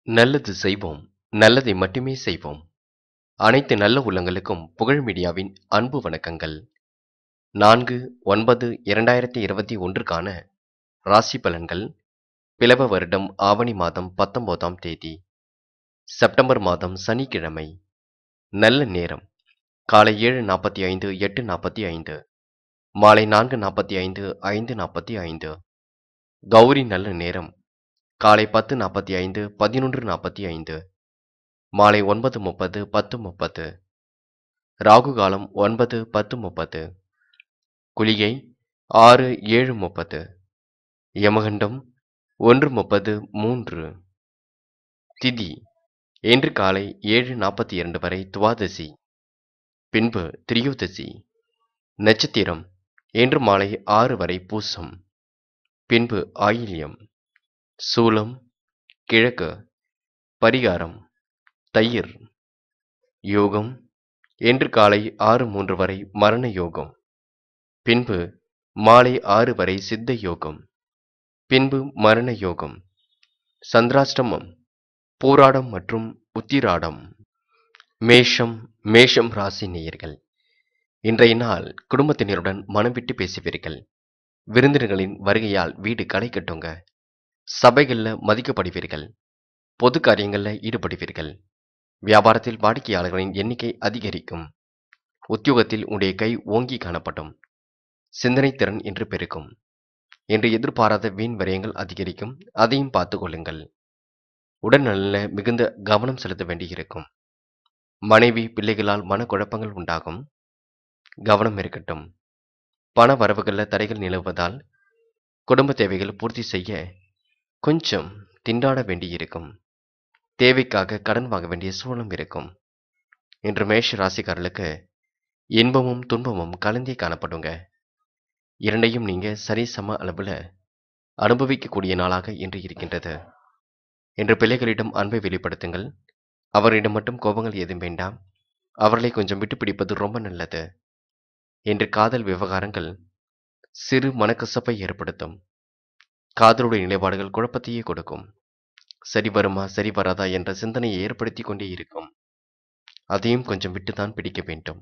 நல்லது செய்வோம் நல்லதை மட்டுமே செய்வோம் அனைத்து நல்ல உள்ளங்களுக்கும் புகழ் மீடியாவின் அன்பு வணக்கங்கள் நான்கு ஒன்பது இரண்டாயிரத்தி இருபத்தி ஒன்றுக்கான ராசி பலன்கள் பிளவ வருடம் ஆவணி மாதம் பத்தொன்பதாம் தேதி செப்டம்பர் மாதம் சனிக்கிழமை நல்ல நேரம் காலை ஏழு நாற்பத்தி ஐந்து எட்டு நாற்பத்தி ஐந்து மாலை நான்கு நாற்பத்தி ஐந்து ஐந்து நாற்பத்தி ஐந்து கௌரி நல்ல நேரம் காலை பத்து நாற்பத்தி ஐந்து பதினொன்று நாற்பத்தி ஐந்து மாலை ஒன்பது முப்பது பத்து முப்பது ராகு காலம் ஒன்பது பத்து முப்பது குளிகை ஆறு ஏழு முப்பது யமகண்டம் ஒன்று முப்பது மூன்று திதி இன்று காலை ஏழு நாற்பத்தி இரண்டு வரை துவாதசி பின்பு திரியோதசி நட்சத்திரம் இன்று மாலை ஆறு வரை பூசம் பின்பு ஆயில்யம் சூலம் கிழக்கு பரிகாரம் தயிர் யோகம் இன்று காலை ஆறு மூன்று வரை மரண யோகம் பின்பு மாலை ஆறு வரை சித்த யோகம் பின்பு மரண யோகம் சந்திராஷ்டமம் போராடம் மற்றும் உத்திராடம் மேஷம் மேஷம் ராசி நேயர்கள் இன்றைய நாள் குடும்பத்தினருடன் மனம் விட்டு பேசுவீர்கள் விருந்தினர்களின் வருகையால் வீடு களை கட்டுங்க சபைகளில் மதிக்கப்படுவீர்கள் பொது காரியங்களில் ஈடுபடுவீர்கள் வியாபாரத்தில் வாடிக்கையாளர்களின் எண்ணிக்கை அதிகரிக்கும் உத்தியோகத்தில் உடைய கை ஓங்கி காணப்படும் சிந்தனை திறன் என்று பெருக்கும் என்று எதிர்பாராத வீண் விரயங்கள் அதிகரிக்கும் அதையும் பார்த்து கொள்ளுங்கள் உடல்நலில் மிகுந்த கவனம் செலுத்த வேண்டியிருக்கும் மனைவி பிள்ளைகளால் மனக்குழப்பங்கள் உண்டாகும் கவனம் இருக்கட்டும் பண வரவுகளில் தடைகள் நிலவுவதால் குடும்ப தேவைகள் பூர்த்தி செய்ய கொஞ்சம் திண்டாட வேண்டியிருக்கும் தேவைக்காக கடன் வாங்க வேண்டிய சூழலும் இருக்கும் இன்று மேஷ ராசிக்காரர்களுக்கு இன்பமும் துன்பமும் கலந்தே காணப்படுங்க இரண்டையும் நீங்க சரிசம அளவில் அனுபவிக்கக்கூடிய நாளாக இன்று இருக்கின்றது இன்று பிள்ளைகளிடம் அன்பை வெளிப்படுத்துங்கள் அவரிடம் மட்டும் கோபங்கள் ஏதும் வேண்டாம் அவர்களை கொஞ்சம் விட்டு பிடிப்பது ரொம்ப நல்லது இன்று காதல் விவகாரங்கள் சிறு மனக்கசப்பை ஏற்படுத்தும் காதலுடைய நிலைப்பாடுகள் குழப்பத்தையே கொடுக்கும் சரி வருமா சரி வராதா என்ற சிந்தனையை ஏற்படுத்தி கொண்டே இருக்கும் அதையும் கொஞ்சம் விட்டுதான் பிடிக்க வேண்டும்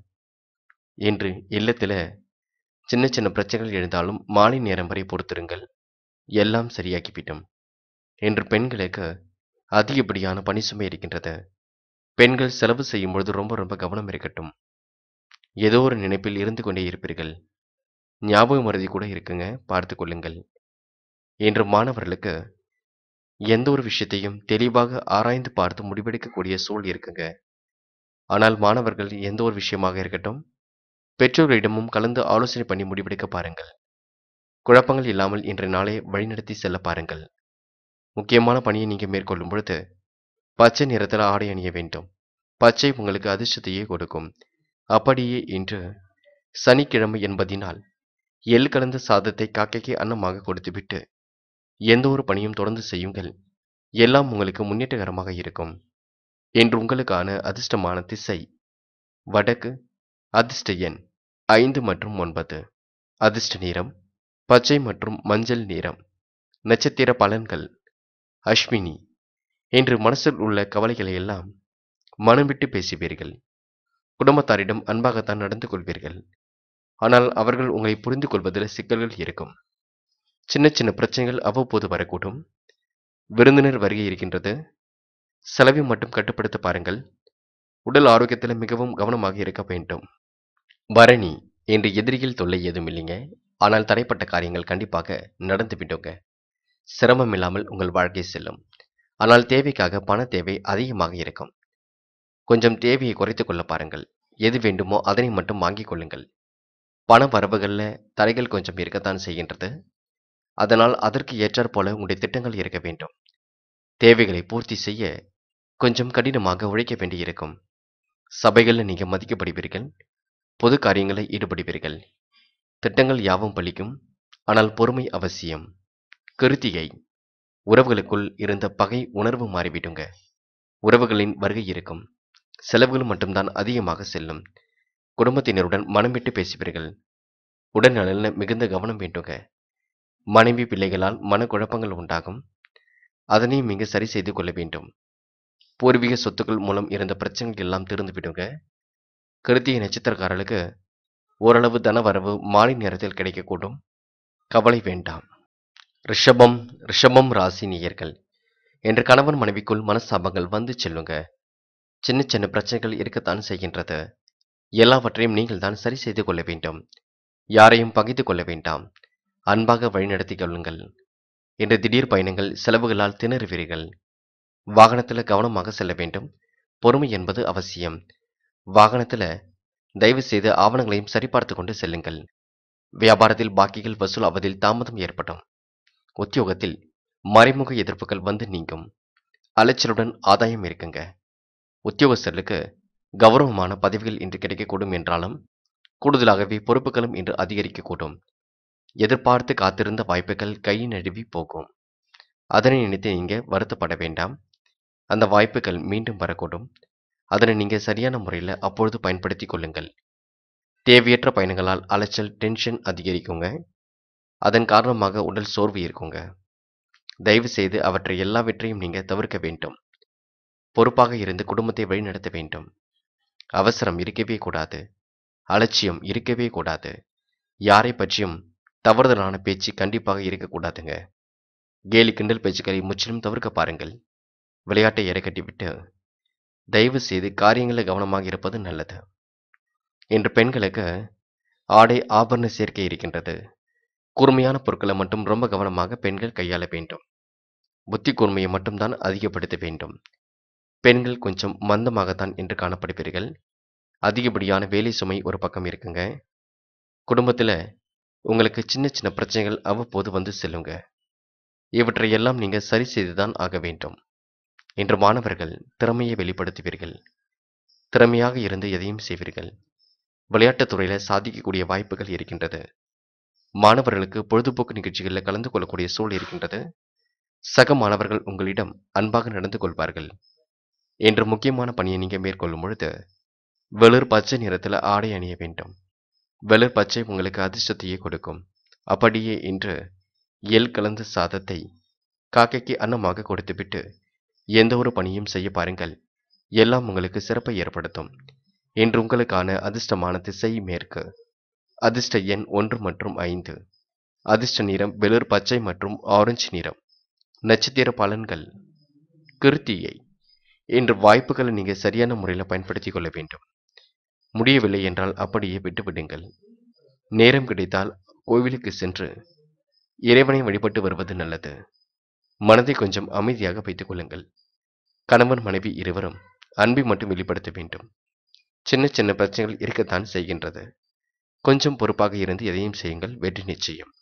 இன்று இல்லத்தில் சின்ன சின்ன பிரச்சனைகள் எழுந்தாலும் மாலை நேரம் வரை பொறுத்திருங்கள் எல்லாம் சரியாக்கிவிடும் இன்று பெண்களுக்கு அதிகப்படியான பணி சுமை இருக்கின்றது பெண்கள் செலவு செய்யும் பொழுது ரொம்ப ரொம்ப கவனம் இருக்கட்டும் ஏதோ ஒரு நினைப்பில் இருந்து கொண்டே இருப்பீர்கள் ஞாபக மருதி கூட இருக்குங்க பார்த்து கொள்ளுங்கள் இன்று மாணவர்களுக்கு எந்த ஒரு விஷயத்தையும் தெளிவாக ஆராய்ந்து பார்த்து முடிவெடுக்கக்கூடிய சூழல் இருக்குங்க ஆனால் மாணவர்கள் எந்த ஒரு விஷயமாக இருக்கட்டும் பெற்றோர்களிடமும் கலந்து ஆலோசனை பண்ணி முடிவெடுக்க பாருங்கள் குழப்பங்கள் இல்லாமல் இன்றைய நாளை வழிநடத்தி செல்ல பாருங்கள் முக்கியமான பணியை நீங்கள் மேற்கொள்ளும் பொழுது பச்சை நிறத்தில் ஆடை அணிய வேண்டும் பச்சை உங்களுக்கு அதிர்ஷ்டத்தையே கொடுக்கும் அப்படியே இன்று சனிக்கிழமை என்பதினால் எள் கலந்த சாதத்தை காக்கைக்கு அன்னமாக கொடுத்துவிட்டு எந்த ஒரு பணியும் தொடர்ந்து செய்யுங்கள் எல்லாம் உங்களுக்கு முன்னேற்றகரமாக இருக்கும் இன்று உங்களுக்கான அதிர்ஷ்டமான திசை வடக்கு அதிர்ஷ்ட எண் ஐந்து மற்றும் ஒன்பது அதிர்ஷ்ட நிறம் பச்சை மற்றும் மஞ்சள் நிறம் நட்சத்திர பலன்கள் அஸ்வினி இன்று மனசில் உள்ள கவலைகளை எல்லாம் மனம் விட்டு பேசுவீர்கள் குடும்பத்தாரிடம் அன்பாகத்தான் நடந்து கொள்வீர்கள் ஆனால் அவர்கள் உங்களை புரிந்து கொள்வதில் சிக்கல்கள் இருக்கும் சின்ன சின்ன பிரச்சனைகள் அவ்வப்போது வரக்கூடும் விருந்தினர் வருகை இருக்கின்றது செலவை மட்டும் கட்டுப்படுத்த பாருங்கள் உடல் ஆரோக்கியத்தில் மிகவும் கவனமாக இருக்க வேண்டும் பரணி என்று எதிரிகள் தொல்லை ஏதும் இல்லைங்க ஆனால் தடைப்பட்ட காரியங்கள் கண்டிப்பாக நடந்து விட்டோங்க சிரமம் இல்லாமல் உங்கள் வாழ்க்கை செல்லும் ஆனால் தேவைக்காக பண தேவை அதிகமாக இருக்கும் கொஞ்சம் தேவையை குறைத்து கொள்ள பாருங்கள் எது வேண்டுமோ அதனை மட்டும் வாங்கிக் கொள்ளுங்கள் பண வரவுகளில் தடைகள் கொஞ்சம் இருக்கத்தான் செய்கின்றது அதனால் அதற்கு ஏற்றாற் போல உங்களுடைய திட்டங்கள் இருக்க வேண்டும் தேவைகளை பூர்த்தி செய்ய கொஞ்சம் கடினமாக உழைக்க வேண்டியிருக்கும் சபைகளில் நீங்கள் மதிக்கப்படுவீர்கள் பொது காரியங்களில் ஈடுபடுவீர்கள் திட்டங்கள் யாவும் பலிக்கும் ஆனால் பொறுமை அவசியம் கிருத்திகை உறவுகளுக்குள் இருந்த பகை உணர்வு மாறிவிடுங்க உறவுகளின் வருகை இருக்கும் செலவுகள் மட்டும்தான் அதிகமாக செல்லும் குடும்பத்தினருடன் மனம் விட்டு பேசுவீர்கள் உடல்நலனில் மிகுந்த கவனம் வேண்டுங்க மனைவி பிள்ளைகளால் மனக்குழப்பங்கள் உண்டாகும் அதனையும் இங்கு சரி செய்து கொள்ள வேண்டும் பூர்வீக சொத்துக்கள் மூலம் இருந்த பிரச்சனைகள் எல்லாம் தீர்ந்து விடுங்க கிருத்திகை நட்சத்திரக்காரர்களுக்கு ஓரளவு தனவரவு மாலை நேரத்தில் கிடைக்கக்கூடும் கவலை வேண்டாம் ரிஷபம் ரிஷபம் ராசி நேயர்கள் என்று கணவன் மனைவிக்குள் மனஸ்தாபங்கள் வந்து செல்லுங்க சின்ன சின்ன பிரச்சனைகள் இருக்கத்தான் செய்கின்றது எல்லாவற்றையும் நீங்கள் தான் சரி செய்து கொள்ள வேண்டும் யாரையும் பகைத்து கொள்ள வேண்டாம் அன்பாக வழிநடத்திக் கொள்ளுங்கள் இன்று திடீர் பயணங்கள் செலவுகளால் திணறுவீர்கள் வாகனத்தில் கவனமாக செல்ல வேண்டும் பொறுமை என்பது அவசியம் வாகனத்தில் தயவு செய்து ஆவணங்களையும் சரிபார்த்து கொண்டு செல்லுங்கள் வியாபாரத்தில் பாக்கிகள் வசூல் ஆவதில் தாமதம் ஏற்படும் உத்தியோகத்தில் மறைமுக எதிர்ப்புகள் வந்து நீங்கும் அலைச்சலுடன் ஆதாயம் இருக்குங்க உத்தியோகஸ்தர்களுக்கு கௌரவமான பதவிகள் இன்று கிடைக்கக்கூடும் என்றாலும் கூடுதலாகவே பொறுப்புகளும் இன்று அதிகரிக்கக்கூடும் எதிர்பார்த்து காத்திருந்த வாய்ப்புகள் கை நழுவி போகும் அதனை நினைத்து நீங்க வருத்தப்பட வேண்டாம் அந்த வாய்ப்புகள் மீண்டும் வரக்கூடும் அதனை நீங்க சரியான முறையில் அப்பொழுது பயன்படுத்தி கொள்ளுங்கள் தேவையற்ற பயணங்களால் அலைச்சல் டென்ஷன் அதிகரிக்குங்க அதன் காரணமாக உடல் சோர்வு இருக்குங்க தயவு செய்து அவற்றை எல்லாவற்றையும் நீங்க தவிர்க்க வேண்டும் பொறுப்பாக இருந்து குடும்பத்தை வழிநடத்த வேண்டும் அவசரம் இருக்கவே கூடாது அலட்சியம் இருக்கவே கூடாது யாரை பற்றியும் தவறுதலான பேச்சு கண்டிப்பாக இருக்கக்கூடாதுங்க கேலி கிண்டல் பேச்சுக்களை முற்றிலும் தவிர்க்க பாருங்கள் விளையாட்டை இறக்கட்டிவிட்டு தயவு செய்து காரியங்களில் கவனமாக இருப்பது நல்லது இன்று பெண்களுக்கு ஆடை ஆபரண சேர்க்கை இருக்கின்றது கூர்மையான பொருட்களை மட்டும் ரொம்ப கவனமாக பெண்கள் கையாள வேண்டும் புத்தி கூர்மையை மட்டும்தான் அதிகப்படுத்த வேண்டும் பெண்கள் கொஞ்சம் மந்தமாகத்தான் என்று காணப்படுவீர்கள் அதிகப்படியான வேலை சுமை ஒரு பக்கம் இருக்குங்க குடும்பத்தில் உங்களுக்கு சின்ன சின்ன பிரச்சனைகள் அவ்வப்போது வந்து செல்லுங்க இவற்றை எல்லாம் நீங்கள் சரி செய்துதான் ஆக வேண்டும் இன்று மாணவர்கள் திறமையை வெளிப்படுத்துவீர்கள் திறமையாக இருந்து எதையும் செய்வீர்கள் விளையாட்டுத் துறையில் சாதிக்கக்கூடிய வாய்ப்புகள் இருக்கின்றது மாணவர்களுக்கு பொழுதுபோக்கு நிகழ்ச்சிகளில் கலந்து கொள்ளக்கூடிய சூழல் இருக்கின்றது சக மாணவர்கள் உங்களிடம் அன்பாக நடந்து கொள்வார்கள் என்று முக்கியமான பணியை நீங்கள் மேற்கொள்ளும் பொழுது வெளிர் பச்சை நிறத்தில் ஆடை அணிய வேண்டும் வெளிர் பச்சை உங்களுக்கு அதிர்ஷ்டத்தையே கொடுக்கும் அப்படியே இன்று எல் கலந்த சாதத்தை காக்கைக்கு அன்னமாக கொடுத்துவிட்டு எந்த ஒரு பணியும் செய்ய பாருங்கள் எல்லாம் உங்களுக்கு சிறப்பை ஏற்படுத்தும் இன்று உங்களுக்கான அதிர்ஷ்டமான திசை மேற்கு அதிர்ஷ்ட எண் ஒன்று மற்றும் ஐந்து அதிர்ஷ்ட நிறம் வெளிர் பச்சை மற்றும் ஆரஞ்சு நிறம் நட்சத்திர பலன்கள் கிருத்தியை இன்று வாய்ப்புகளை நீங்கள் சரியான முறையில் பயன்படுத்திக் கொள்ள வேண்டும் முடியவில்லை என்றால் அப்படியே விட்டுவிடுங்கள் நேரம் கிடைத்தால் கோவிலுக்கு சென்று இறைவனை வழிபட்டு வருவது நல்லது மனதை கொஞ்சம் அமைதியாக வைத்துக் கொள்ளுங்கள் கணவன் மனைவி இருவரும் அன்பை மட்டும் வெளிப்படுத்த வேண்டும் சின்ன சின்ன பிரச்சனைகள் இருக்கத்தான் செய்கின்றது கொஞ்சம் பொறுப்பாக இருந்து எதையும் செய்யுங்கள் வெற்றி நிச்சயம்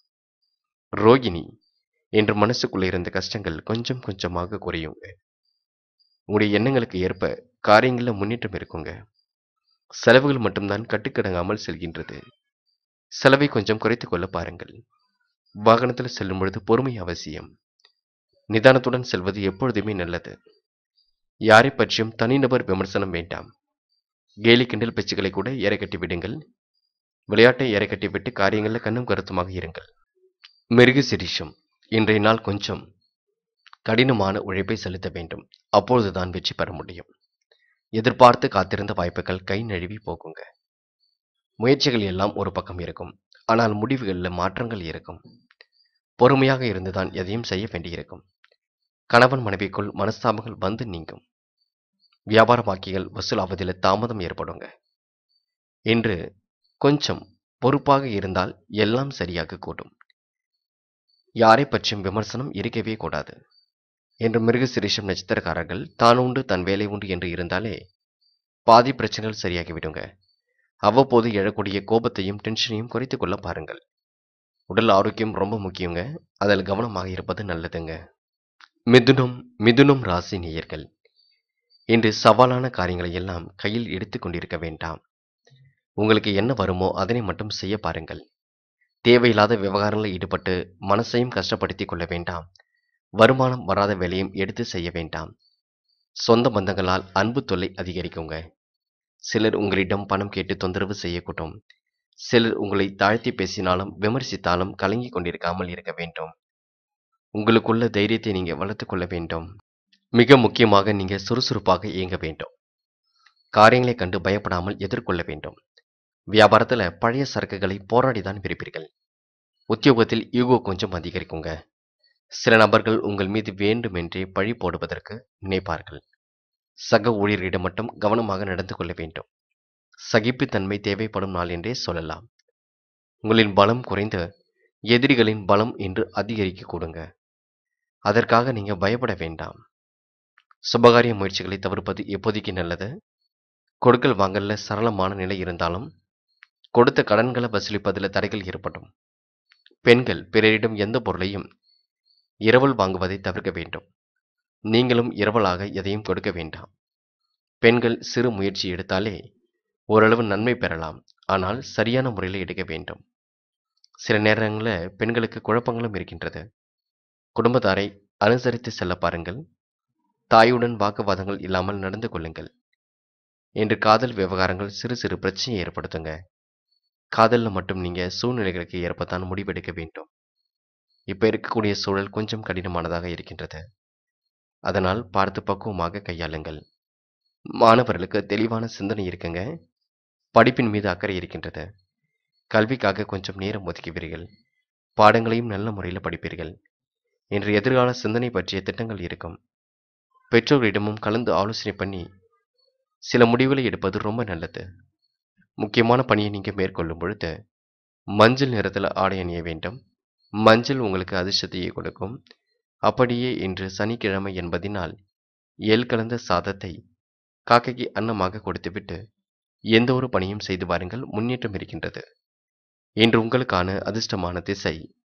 ரோகிணி என்று மனசுக்குள்ளே இருந்த கஷ்டங்கள் கொஞ்சம் கொஞ்சமாக குறையுங்க உங்களுடைய எண்ணங்களுக்கு ஏற்ப காரியங்களில் முன்னேற்றம் இருக்குங்க செலவுகள் மட்டும்தான் கட்டுக்கடங்காமல் செல்கின்றது செலவை கொஞ்சம் குறைத்துக் கொள்ள பாருங்கள் வாகனத்தில் செல்லும் பொழுது பொறுமை அவசியம் நிதானத்துடன் செல்வது எப்பொழுதுமே நல்லது யாரை பற்றியும் தனிநபர் விமர்சனம் வேண்டாம் கேலி கிண்டல் பேச்சுக்களை கூட ஏறக்கட்டி விடுங்கள் விளையாட்டை ஏறக்கட்டி விட்டு காரியங்களில் கண்ணும் கருத்துமாக இருங்கள் மிருக சிரிஷம் இன்றைய நாள் கொஞ்சம் கடினமான உழைப்பை செலுத்த வேண்டும் அப்பொழுதுதான் வெற்றி பெற முடியும் எதிர்பார்த்து காத்திருந்த வாய்ப்புகள் கை நழுவி போகுங்க முயற்சிகள் எல்லாம் ஒரு பக்கம் இருக்கும் ஆனால் முடிவுகளில் மாற்றங்கள் இருக்கும் பொறுமையாக இருந்துதான் எதையும் செய்ய வேண்டியிருக்கும் கணவன் மனைவிக்குள் மனஸ்தாபங்கள் வந்து நீங்கும் வியாபார பாக்கிகள் வசூலாவதில் தாமதம் ஏற்படுங்க இன்று கொஞ்சம் பொறுப்பாக இருந்தால் எல்லாம் சரியாக கூடும் யாரை பற்றியும் விமர்சனம் இருக்கவே கூடாது என்று மிருகசிரீஷம் நட்சத்திரக்காரர்கள் தான் உண்டு தன் வேலை உண்டு என்று இருந்தாலே பாதி பிரச்சனைகள் சரியாகிவிடுங்க அவ்வப்போது எழக்கூடிய கோபத்தையும் டென்ஷனையும் குறைத்துக் கொள்ள பாருங்கள் உடல் ஆரோக்கியம் ரொம்ப முக்கியங்க அதில் கவனமாக இருப்பது நல்லதுங்க மிதுனம் மிதுனம் ராசி நேயர்கள் இன்று சவாலான காரியங்களை எல்லாம் கையில் எடுத்து கொண்டிருக்க வேண்டாம் உங்களுக்கு என்ன வருமோ அதனை மட்டும் செய்ய பாருங்கள் தேவையில்லாத விவகாரங்களில் ஈடுபட்டு மனசையும் கஷ்டப்படுத்திக் கொள்ள வேண்டாம் வருமானம் வராத வேலையும் எடுத்து செய்ய வேண்டாம் சொந்த பந்தங்களால் அன்பு தொல்லை அதிகரிக்குங்க சிலர் உங்களிடம் பணம் கேட்டு தொந்தரவு செய்யக்கூடும் சிலர் உங்களை தாழ்த்தி பேசினாலும் விமர்சித்தாலும் கலங்கி கொண்டிருக்காமல் இருக்க வேண்டும் உங்களுக்குள்ள தைரியத்தை நீங்க வளர்த்து கொள்ள வேண்டும் மிக முக்கியமாக நீங்க சுறுசுறுப்பாக இயங்க வேண்டும் காரியங்களை கண்டு பயப்படாமல் எதிர்கொள்ள வேண்டும் வியாபாரத்துல பழைய சரக்குகளை போராடி தான் விற்பீர்கள் உத்தியோகத்தில் ஈகோ கொஞ்சம் அதிகரிக்குங்க சில நபர்கள் உங்கள் மீது வேண்டுமென்றே பழி போடுவதற்கு நினைப்பார்கள் சக ஊழியர்களிடம் மட்டும் கவனமாக நடந்து கொள்ள வேண்டும் சகிப்புத்தன்மை தேவைப்படும் நாள் என்றே சொல்லலாம் உங்களின் பலம் குறைந்து எதிரிகளின் பலம் என்று அதிகரிக்க கொடுங்க அதற்காக நீங்க பயப்பட வேண்டாம் சுபகாரிய முயற்சிகளை தவிர்ப்பது எப்போதைக்கு நல்லது கொடுக்கல் வாங்கல்ல சரளமான நிலை இருந்தாலும் கொடுத்த கடன்களை வசூலிப்பதில் தடைகள் ஏற்படும் பெண்கள் பிறரிடம் எந்த பொருளையும் இரவல் வாங்குவதை தவிர்க்க வேண்டும் நீங்களும் இரவலாக எதையும் கொடுக்க வேண்டாம் பெண்கள் சிறு முயற்சி எடுத்தாலே ஓரளவு நன்மை பெறலாம் ஆனால் சரியான முறையில் எடுக்க வேண்டும் சில நேரங்களில் பெண்களுக்கு குழப்பங்களும் இருக்கின்றது குடும்பத்தாரை அனுசரித்து செல்ல பாருங்கள் தாயுடன் வாக்குவாதங்கள் இல்லாமல் நடந்து கொள்ளுங்கள் என்று காதல் விவகாரங்கள் சிறு சிறு பிரச்சனையை ஏற்படுத்துங்க காதலில் மட்டும் நீங்கள் சூழ்நிலைகளுக்கு ஏற்பத்தான் முடிவெடுக்க வேண்டும் இப்போ இருக்கக்கூடிய சூழல் கொஞ்சம் கடினமானதாக இருக்கின்றது அதனால் பார்த்து பக்குவமாக கையாளுங்கள் மாணவர்களுக்கு தெளிவான சிந்தனை இருக்குங்க படிப்பின் மீது அக்கறை இருக்கின்றது கல்விக்காக கொஞ்சம் நேரம் ஒதுக்குவீர்கள் பாடங்களையும் நல்ல முறையில் படிப்பீர்கள் என்று எதிர்கால சிந்தனை பற்றிய திட்டங்கள் இருக்கும் பெற்றோர்களிடமும் கலந்து ஆலோசனை பண்ணி சில முடிவுகளை எடுப்பது ரொம்ப நல்லது முக்கியமான பணியை நீங்கள் மேற்கொள்ளும் பொழுது மஞ்சள் நிறத்தில் ஆடை அணிய வேண்டும் மஞ்சள் உங்களுக்கு அதிர்ஷ்டத்தையே கொடுக்கும் அப்படியே இன்று சனிக்கிழமை என்பதினால் எல் கலந்த சாதத்தை காக்கைக்கு அன்னமாக கொடுத்துவிட்டு எந்த ஒரு பணியும் செய்து வாருங்கள் முன்னேற்றம் இருக்கின்றது இன்று உங்களுக்கான அதிர்ஷ்டமான திசை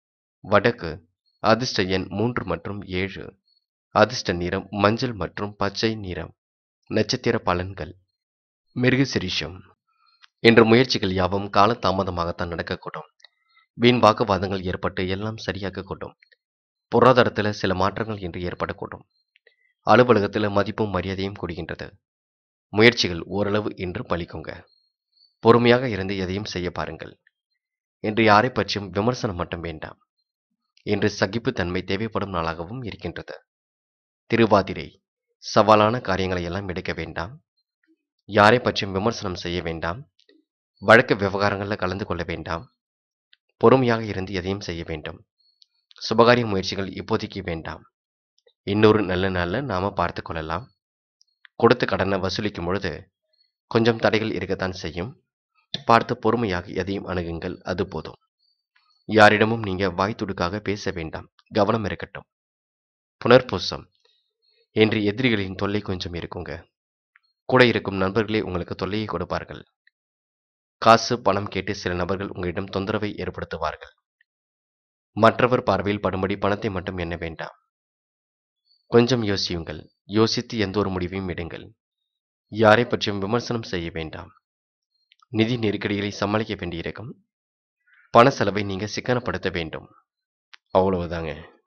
வடக்கு அதிர்ஷ்ட எண் மூன்று மற்றும் ஏழு அதிர்ஷ்ட நிறம் மஞ்சள் மற்றும் பச்சை நிறம் நட்சத்திர பலன்கள் மிருகசிரிஷம் என்ற முயற்சிகள் யாவும் காலதாமதமாகத்தான் நடக்கக்கூடும் வீண் வாக்குவாதங்கள் ஏற்பட்டு எல்லாம் சரியாக கூடும் பொருளாதாரத்தில் சில மாற்றங்கள் இன்று ஏற்படக்கூடும் அலுவலகத்தில் மதிப்பும் மரியாதையும் கூடுகின்றது முயற்சிகள் ஓரளவு இன்று பலிக்குங்க பொறுமையாக இருந்து எதையும் செய்ய பாருங்கள் இன்று யாரை பற்றியும் விமர்சனம் மட்டும் வேண்டாம் இன்று சகிப்புத்தன்மை தேவைப்படும் நாளாகவும் இருக்கின்றது திருவாதிரை சவாலான காரியங்களை எல்லாம் எடுக்க வேண்டாம் யாரை பற்றியும் விமர்சனம் செய்ய வேண்டாம் வழக்கு விவகாரங்களில் கலந்து கொள்ள வேண்டாம் பொறுமையாக இருந்து எதையும் செய்ய வேண்டும் சுபகாரிய முயற்சிகள் இப்போதைக்கு வேண்டாம் இன்னொரு நல்ல நாளில் நாம பார்த்து கொள்ளலாம் கொடுத்த கடனை வசூலிக்கும் பொழுது கொஞ்சம் தடைகள் இருக்கத்தான் செய்யும் பார்த்து பொறுமையாக எதையும் அணுகுங்கள் அது போதும் யாரிடமும் நீங்க வாய் துடுக்காக பேச வேண்டாம் கவனம் இருக்கட்டும் புனர்பூசம் என்று எதிரிகளின் தொல்லை கொஞ்சம் இருக்குங்க கூட இருக்கும் நண்பர்களே உங்களுக்கு தொல்லையை கொடுப்பார்கள் காசு பணம் கேட்டு சில நபர்கள் உங்களிடம் தொந்தரவை ஏற்படுத்துவார்கள் மற்றவர் பார்வையில் படும்படி பணத்தை மட்டும் எண்ண வேண்டாம் கொஞ்சம் யோசியுங்கள் யோசித்து எந்த ஒரு முடிவையும் எடுங்கள் யாரை பற்றியும் விமர்சனம் செய்ய வேண்டாம் நிதி நெருக்கடிகளை சமாளிக்க வேண்டியிருக்கும் பண செலவை நீங்க சிக்கனப்படுத்த வேண்டும் அவ்வளவுதாங்க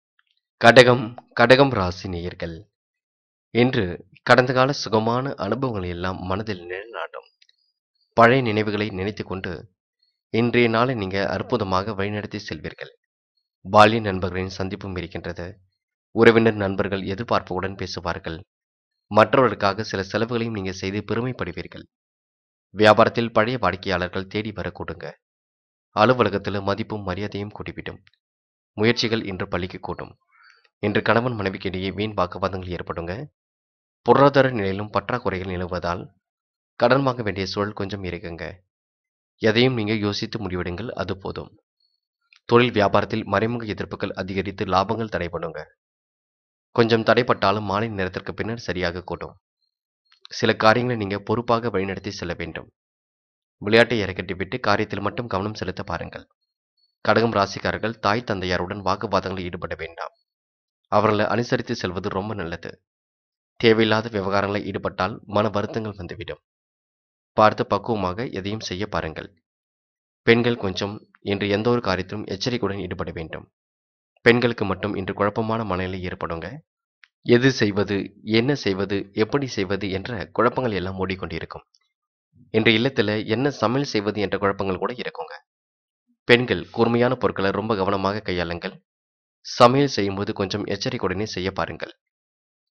கடகம் கடகம் ராசி நேயர்கள் என்று கடந்த கால சுகமான அனுபவங்களை எல்லாம் மனதில் நிழலாட்டும் பழைய நினைவுகளை நினைத்து கொண்டு இன்றைய நாளை நீங்க அற்புதமாக வழிநடத்தி செல்வீர்கள் பால்ய நண்பர்களின் சந்திப்பும் இருக்கின்றது உறவினர் நண்பர்கள் எதிர்பார்ப்புடன் பேசுவார்கள் மற்றவர்களுக்காக சில செலவுகளையும் நீங்க செய்து பெருமைப்படுவீர்கள் வியாபாரத்தில் பழைய வாடிக்கையாளர்கள் தேடி வரக்கூடுங்க அலுவலகத்தில் மதிப்பும் மரியாதையும் கூட்டிவிடும் முயற்சிகள் இன்று பள்ளிக்கு கூட்டும் இன்று கணவன் மனைவிக்கிடையே வீண் வாக்குவாதங்கள் ஏற்படுங்க பொருளாதார நிலையிலும் பற்றாக்குறைகள் நிலவுவதால் கடன் வாங்க வேண்டிய சூழல் கொஞ்சம் இருக்குங்க எதையும் நீங்க யோசித்து முடிவெடுங்கள் அது போதும் தொழில் வியாபாரத்தில் மறைமுக எதிர்ப்புகள் அதிகரித்து லாபங்கள் தடைப்படுங்க கொஞ்சம் தடைப்பட்டாலும் மாலை நேரத்திற்கு பின்னர் சரியாக கூட்டும் சில காரியங்களை நீங்க பொறுப்பாக வழிநடத்தி செல்ல வேண்டும் விளையாட்டை இறக்கட்டி விட்டு காரியத்தில் மட்டும் கவனம் செலுத்த பாருங்கள் கடகம் ராசிக்காரர்கள் தாய் தந்தையாருடன் வாக்குவாதங்களில் ஈடுபட வேண்டாம் அவர்களை அனுசரித்து செல்வது ரொம்ப நல்லது தேவையில்லாத விவகாரங்களில் ஈடுபட்டால் மன வருத்தங்கள் வந்துவிடும் பார்த்து பக்குவமாக எதையும் செய்ய பாருங்கள் பெண்கள் கொஞ்சம் இன்று எந்த ஒரு காரியத்திலும் எச்சரிக்கையுடன் ஈடுபட வேண்டும் பெண்களுக்கு மட்டும் இன்று குழப்பமான மனநிலை ஏற்படுங்க எது செய்வது என்ன செய்வது எப்படி செய்வது என்ற குழப்பங்கள் எல்லாம் ஓடிக்கொண்டிருக்கும் இன்று இல்லத்தில் என்ன சமையல் செய்வது என்ற குழப்பங்கள் கூட இருக்குங்க பெண்கள் கூர்மையான பொருட்களை ரொம்ப கவனமாக கையாளுங்கள் சமையல் செய்யும்போது கொஞ்சம் எச்சரிக்கையுடனே செய்ய பாருங்கள்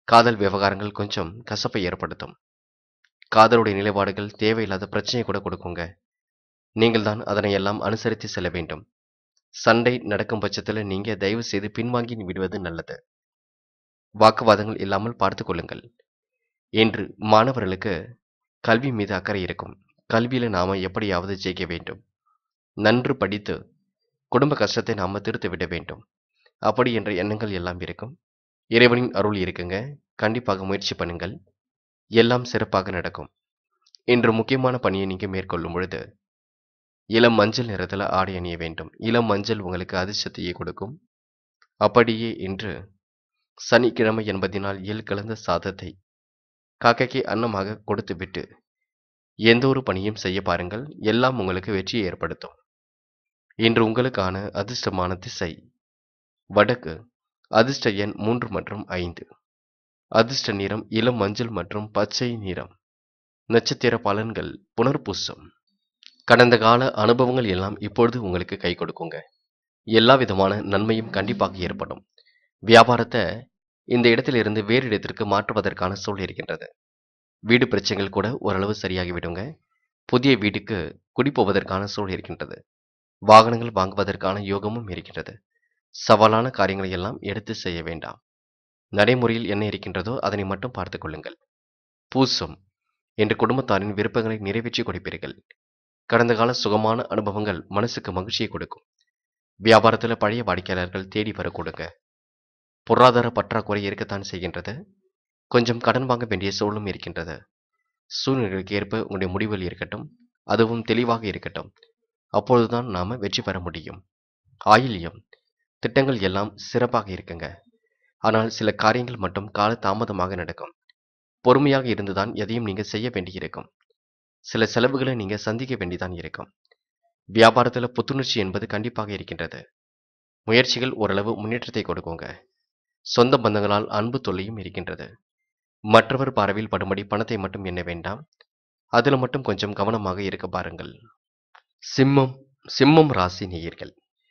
காதல் விவகாரங்கள் கொஞ்சம் கசப்பை ஏற்படுத்தும் காதலுடைய நிலைப்பாடுகள் தேவையில்லாத பிரச்சனையை கூட கொடுக்குங்க நீங்கள் தான் அதனை எல்லாம் அனுசரித்து செல்ல வேண்டும் சண்டை நடக்கும் பட்சத்தில் நீங்க தயவு செய்து பின்வாங்கி விடுவது நல்லது வாக்குவாதங்கள் இல்லாமல் பார்த்துக் கொள்ளுங்கள் என்று மாணவர்களுக்கு கல்வி மீது அக்கறை இருக்கும் கல்வியில நாம எப்படியாவது ஜெயிக்க வேண்டும் நன்று படித்து குடும்ப கஷ்டத்தை நாம தீர்த்து விட வேண்டும் அப்படி என்ற எண்ணங்கள் எல்லாம் இருக்கும் இறைவனின் அருள் இருக்குங்க கண்டிப்பாக முயற்சி பண்ணுங்கள் எல்லாம் சிறப்பாக நடக்கும் இன்று முக்கியமான பணியை நீங்க மேற்கொள்ளும் பொழுது இளம் மஞ்சள் நிறத்தில் ஆடை அணிய வேண்டும் இளம் மஞ்சள் உங்களுக்கு அதிர்ஷ்டத்தையே கொடுக்கும் அப்படியே இன்று சனிக்கிழமை என்பதினால் எள் கலந்த சாதத்தை காக்கைக்கு அன்னமாக கொடுத்துவிட்டு எந்த ஒரு பணியும் செய்ய பாருங்கள் எல்லாம் உங்களுக்கு வெற்றியை ஏற்படுத்தும் இன்று உங்களுக்கான அதிர்ஷ்டமான திசை வடக்கு அதிர்ஷ்ட எண் மூன்று மற்றும் ஐந்து அதிர்ஷ்ட நிறம் இளம் மஞ்சள் மற்றும் பச்சை நிறம் நட்சத்திர பலன்கள் புனர்பூசம் கடந்த கால அனுபவங்கள் எல்லாம் இப்பொழுது உங்களுக்கு கை கொடுக்குங்க எல்லா விதமான நன்மையும் கண்டிப்பாக ஏற்படும் வியாபாரத்தை இந்த இடத்திலிருந்து வேறு இடத்திற்கு மாற்றுவதற்கான சூழல் இருக்கின்றது வீடு பிரச்சனைகள் கூட ஓரளவு சரியாகி விடுங்க புதிய வீட்டுக்கு குடிப்போவதற்கான சூழல் இருக்கின்றது வாகனங்கள் வாங்குவதற்கான யோகமும் இருக்கின்றது சவாலான காரியங்களை எல்லாம் எடுத்து செய்ய வேண்டாம் நடைமுறையில் என்ன இருக்கின்றதோ அதனை மட்டும் பார்த்துக் கொள்ளுங்கள் பூசம் என்று குடும்பத்தாரின் விருப்பங்களை நிறைவேற்றி கொடுப்பீர்கள் கடந்த கால சுகமான அனுபவங்கள் மனசுக்கு மகிழ்ச்சியை கொடுக்கும் வியாபாரத்தில் பழைய வாடிக்கையாளர்கள் தேடி வர கொடுங்க பொருளாதார பற்றாக்குறை இருக்கத்தான் செய்கின்றது கொஞ்சம் கடன் வாங்க வேண்டிய சூழலும் இருக்கின்றது சூழ்நிலைகளுக்கு ஏற்ப உங்களுடைய முடிவுகள் இருக்கட்டும் அதுவும் தெளிவாக இருக்கட்டும் அப்பொழுதுதான் நாம வெற்றி பெற முடியும் ஆயில்யம் திட்டங்கள் எல்லாம் சிறப்பாக இருக்குங்க ஆனால் சில காரியங்கள் மட்டும் கால தாமதமாக நடக்கும் பொறுமையாக இருந்துதான் எதையும் நீங்க செய்ய வேண்டியிருக்கும் சில செலவுகளை நீங்க சந்திக்க வேண்டிதான் இருக்கும் வியாபாரத்தில் புத்துணர்ச்சி என்பது கண்டிப்பாக இருக்கின்றது முயற்சிகள் ஓரளவு முன்னேற்றத்தை கொடுக்குங்க சொந்த பந்தங்களால் அன்பு தொல்லையும் இருக்கின்றது மற்றவர் பார்வையில் படும்படி பணத்தை மட்டும் எண்ண வேண்டாம் அதில் மட்டும் கொஞ்சம் கவனமாக இருக்க பாருங்கள் சிம்மம் சிம்மம் ராசி நேயர்கள்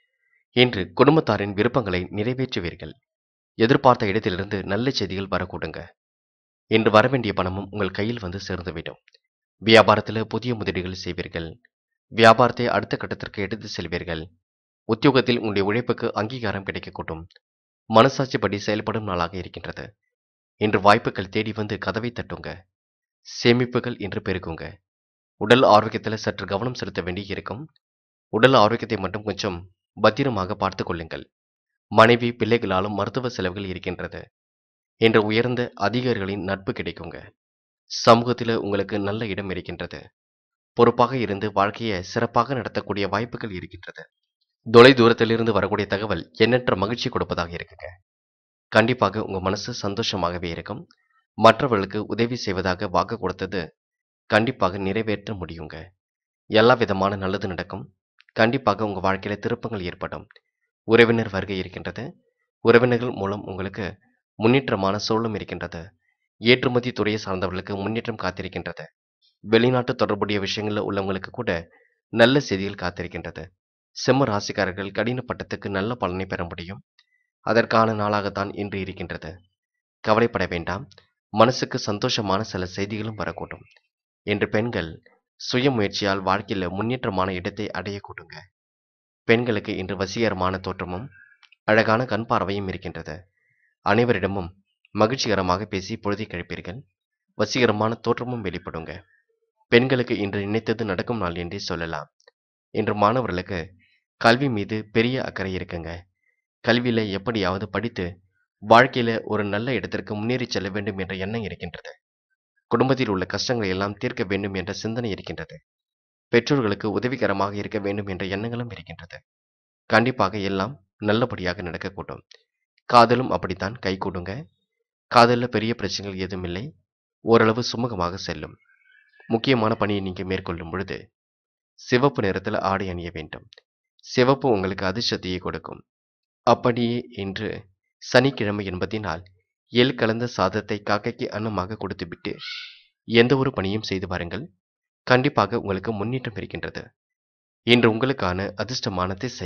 இன்று குடும்பத்தாரின் விருப்பங்களை நிறைவேற்றுவீர்கள் எதிர்பார்த்த இடத்திலிருந்து நல்ல செய்திகள் வரக்கூடுங்க இன்று வரவேண்டிய பணமும் உங்கள் கையில் வந்து சேர்ந்துவிடும் வியாபாரத்தில் புதிய முதலீடுகள் செய்வீர்கள் வியாபாரத்தை அடுத்த கட்டத்திற்கு எடுத்து செல்வீர்கள் உத்தியோகத்தில் உங்களுடைய உழைப்புக்கு அங்கீகாரம் கிடைக்கக்கூடும் மனசாட்சிப்படி செயல்படும் நாளாக இருக்கின்றது இன்று வாய்ப்புகள் தேடி வந்து கதவை தட்டுங்க சேமிப்புகள் இன்று பெருகுங்க உடல் ஆரோக்கியத்தில் சற்று கவனம் செலுத்த வேண்டி இருக்கும் உடல் ஆரோக்கியத்தை மட்டும் கொஞ்சம் பத்திரமாக பார்த்து கொள்ளுங்கள் மனைவி பிள்ளைகளாலும் மருத்துவ செலவுகள் இருக்கின்றது என்ற உயர்ந்த அதிகாரிகளின் நட்பு கிடைக்குங்க சமூகத்தில் உங்களுக்கு நல்ல இடம் இருக்கின்றது பொறுப்பாக இருந்து வாழ்க்கையை சிறப்பாக நடத்தக்கூடிய வாய்ப்புகள் இருக்கின்றது தொலை தூரத்திலிருந்து வரக்கூடிய தகவல் எண்ணற்ற மகிழ்ச்சி கொடுப்பதாக இருக்குங்க கண்டிப்பாக உங்க மனசு சந்தோஷமாகவே இருக்கும் மற்றவர்களுக்கு உதவி செய்வதாக வாக்கு கொடுத்தது கண்டிப்பாக நிறைவேற்ற முடியுங்க எல்லா விதமான நல்லது நடக்கும் கண்டிப்பாக உங்க வாழ்க்கையில திருப்பங்கள் ஏற்படும் உறவினர் வருகை இருக்கின்றது உறவினர்கள் மூலம் உங்களுக்கு முன்னேற்றமான சூழலும் இருக்கின்றது ஏற்றுமதி துறையை சார்ந்தவர்களுக்கு முன்னேற்றம் காத்திருக்கின்றது வெளிநாட்டு தொடர்புடைய விஷயங்களில் உள்ளவங்களுக்கு கூட நல்ல செய்திகள் காத்திருக்கின்றது செம்ம ராசிக்காரர்கள் கடின பட்டத்துக்கு நல்ல பலனை பெற முடியும் அதற்கான நாளாகத்தான் இன்று இருக்கின்றது கவலைப்பட வேண்டாம் மனசுக்கு சந்தோஷமான சில செய்திகளும் வரக்கூடும் என்று பெண்கள் சுய முயற்சியால் வாழ்க்கையில் முன்னேற்றமான இடத்தை அடையக்கூடுங்க பெண்களுக்கு இன்று வசீகரமான தோற்றமும் அழகான கண் பார்வையும் இருக்கின்றது அனைவரிடமும் மகிழ்ச்சிகரமாக பேசி பொழுதை கழிப்பீர்கள் வசீகரமான தோற்றமும் வெளிப்படுங்க பெண்களுக்கு இன்று நினைத்தது நடக்கும் நாள் என்றே சொல்லலாம் இன்று மாணவர்களுக்கு கல்வி மீது பெரிய அக்கறை இருக்குங்க கல்வியில எப்படியாவது படித்து வாழ்க்கையில ஒரு நல்ல இடத்திற்கு முன்னேறி செல்ல வேண்டும் என்ற எண்ணம் இருக்கின்றது குடும்பத்தில் உள்ள கஷ்டங்களை எல்லாம் தீர்க்க வேண்டும் என்ற சிந்தனை இருக்கின்றது பெற்றோர்களுக்கு உதவிகரமாக இருக்க வேண்டும் என்ற எண்ணங்களும் இருக்கின்றது கண்டிப்பாக எல்லாம் நல்லபடியாக நடக்கக்கூடும் காதலும் அப்படித்தான் கை கூடுங்க காதலில் பெரிய பிரச்சனைகள் எதுவும் இல்லை ஓரளவு சுமூகமாக செல்லும் முக்கியமான பணியை நீங்கள் மேற்கொள்ளும் பொழுது சிவப்பு நிறத்தில் ஆடை அணிய வேண்டும் சிவப்பு உங்களுக்கு அதிர்ஷ்டத்தையே கொடுக்கும் அப்படியே இன்று சனிக்கிழமை என்பதினால் எள் கலந்த சாதத்தை காக்கைக்கு அன்னமாக கொடுத்துவிட்டு எந்த ஒரு பணியும் செய்து பாருங்கள் கண்டிப்பாக உங்களுக்கு முன்னேற்றம் இருக்கின்றது இன்று உங்களுக்கான அதிர்ஷ்டமான திசை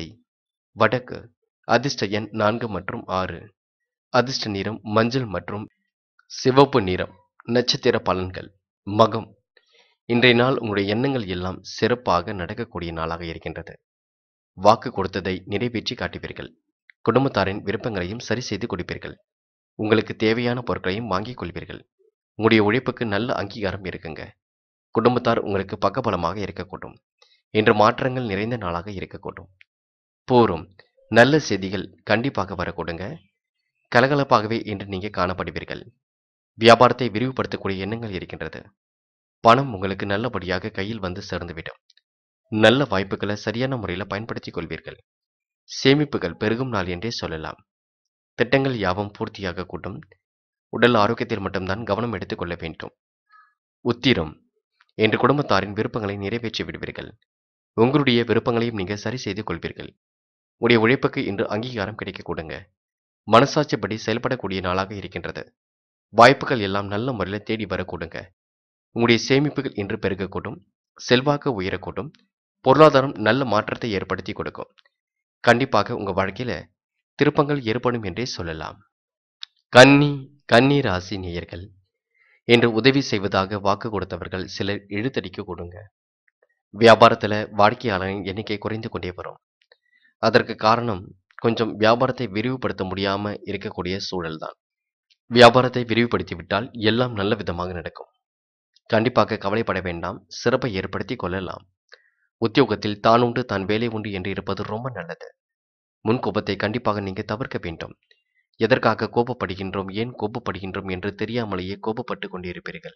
வடக்கு அதிர்ஷ்ட எண் நான்கு மற்றும் ஆறு அதிர்ஷ்ட நிறம் மஞ்சள் மற்றும் சிவப்பு நிறம் நட்சத்திர பலன்கள் மகம் இன்றைய நாள் உங்களுடைய எண்ணங்கள் எல்லாம் சிறப்பாக நடக்கக்கூடிய நாளாக இருக்கின்றது வாக்கு கொடுத்ததை நிறைவேற்றி காட்டுவீர்கள் குடும்பத்தாரின் விருப்பங்களையும் சரி செய்து கொடுப்பீர்கள் உங்களுக்கு தேவையான பொருட்களையும் வாங்கிக் கொள்வீர்கள் உங்களுடைய உழைப்புக்கு நல்ல அங்கீகாரம் இருக்குங்க குடும்பத்தார் உங்களுக்கு பக்கபலமாக இருக்கக்கூடும் இன்று மாற்றங்கள் நிறைந்த நாளாக இருக்கக்கூடும் பூரும் நல்ல செய்திகள் கண்டிப்பாக வரக்கூடுங்க கலகலப்பாகவே இன்று நீங்க காணப்படுவீர்கள் வியாபாரத்தை விரிவுபடுத்தக்கூடிய எண்ணங்கள் இருக்கின்றது பணம் உங்களுக்கு நல்லபடியாக கையில் வந்து சேர்ந்துவிடும் நல்ல வாய்ப்புகளை சரியான முறையில் பயன்படுத்திக் கொள்வீர்கள் சேமிப்புகள் பெருகும் நாள் என்றே சொல்லலாம் திட்டங்கள் யாவும் பூர்த்தியாக கூட்டும் உடல் ஆரோக்கியத்தில் மட்டும்தான் கவனம் எடுத்துக் கொள்ள வேண்டும் உத்திரம் என்று குடும்பத்தாரின் விருப்பங்களை நிறைவேற்றி விடுவீர்கள் உங்களுடைய விருப்பங்களையும் நீங்க சரி செய்து கொள்வீர்கள் உடைய உழைப்புக்கு இன்று அங்கீகாரம் கிடைக்க கொடுங்க மனசாட்சிப்படி செயல்படக்கூடிய நாளாக இருக்கின்றது வாய்ப்புகள் எல்லாம் நல்ல முறையில் தேடி வரக்கூடுங்க உங்களுடைய சேமிப்புகள் இன்று பெருகக்கூடும் செல்வாக்கு உயரக்கூடும் பொருளாதாரம் நல்ல மாற்றத்தை ஏற்படுத்தி கொடுக்கும் கண்டிப்பாக உங்க வாழ்க்கையில திருப்பங்கள் ஏற்படும் என்றே சொல்லலாம் கன்னி கன்னி ராசி நேயர்கள் என்று உதவி செய்வதாக வாக்கு கொடுத்தவர்கள் சிலர் இழுத்தடிக்க கொடுங்க வியாபாரத்துல வாடிக்கையாளரின் எண்ணிக்கை குறைந்து கொண்டே வரும் அதற்கு காரணம் கொஞ்சம் வியாபாரத்தை விரிவுபடுத்த முடியாம இருக்கக்கூடிய சூழல்தான் வியாபாரத்தை விரிவுபடுத்திவிட்டால் எல்லாம் நல்ல விதமாக நடக்கும் கண்டிப்பாக கவலைப்பட வேண்டாம் சிறப்பை ஏற்படுத்தி கொள்ளலாம் உத்தியோகத்தில் தான் உண்டு தான் வேலை உண்டு என்று இருப்பது ரொம்ப நல்லது முன் கோபத்தை கண்டிப்பாக நீங்க தவிர்க்க வேண்டும் எதற்காக கோபப்படுகின்றோம் ஏன் கோபப்படுகின்றோம் என்று தெரியாமலேயே கோபப்பட்டு கொண்டிருப்பீர்கள்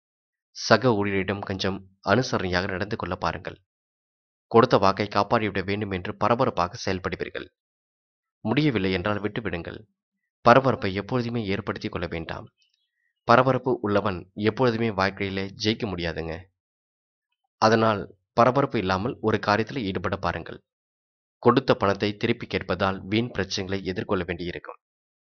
சக ஊழியரிடம் கொஞ்சம் அனுசரணையாக நடந்து கொள்ள பாருங்கள் கொடுத்த வாக்கை காப்பாற்றிவிட வேண்டும் என்று பரபரப்பாக செயல்படுவீர்கள் முடியவில்லை என்றால் விட்டுவிடுங்கள் பரபரப்பை எப்பொழுதுமே ஏற்படுத்தி கொள்ள வேண்டாம் பரபரப்பு உள்ளவன் எப்பொழுதுமே வாழ்க்கையில ஜெயிக்க முடியாதுங்க அதனால் பரபரப்பு இல்லாமல் ஒரு காரியத்தில் ஈடுபட பாருங்கள் கொடுத்த பணத்தை திருப்பி கேட்பதால் வீண் பிரச்சனைகளை எதிர்கொள்ள வேண்டியிருக்கும்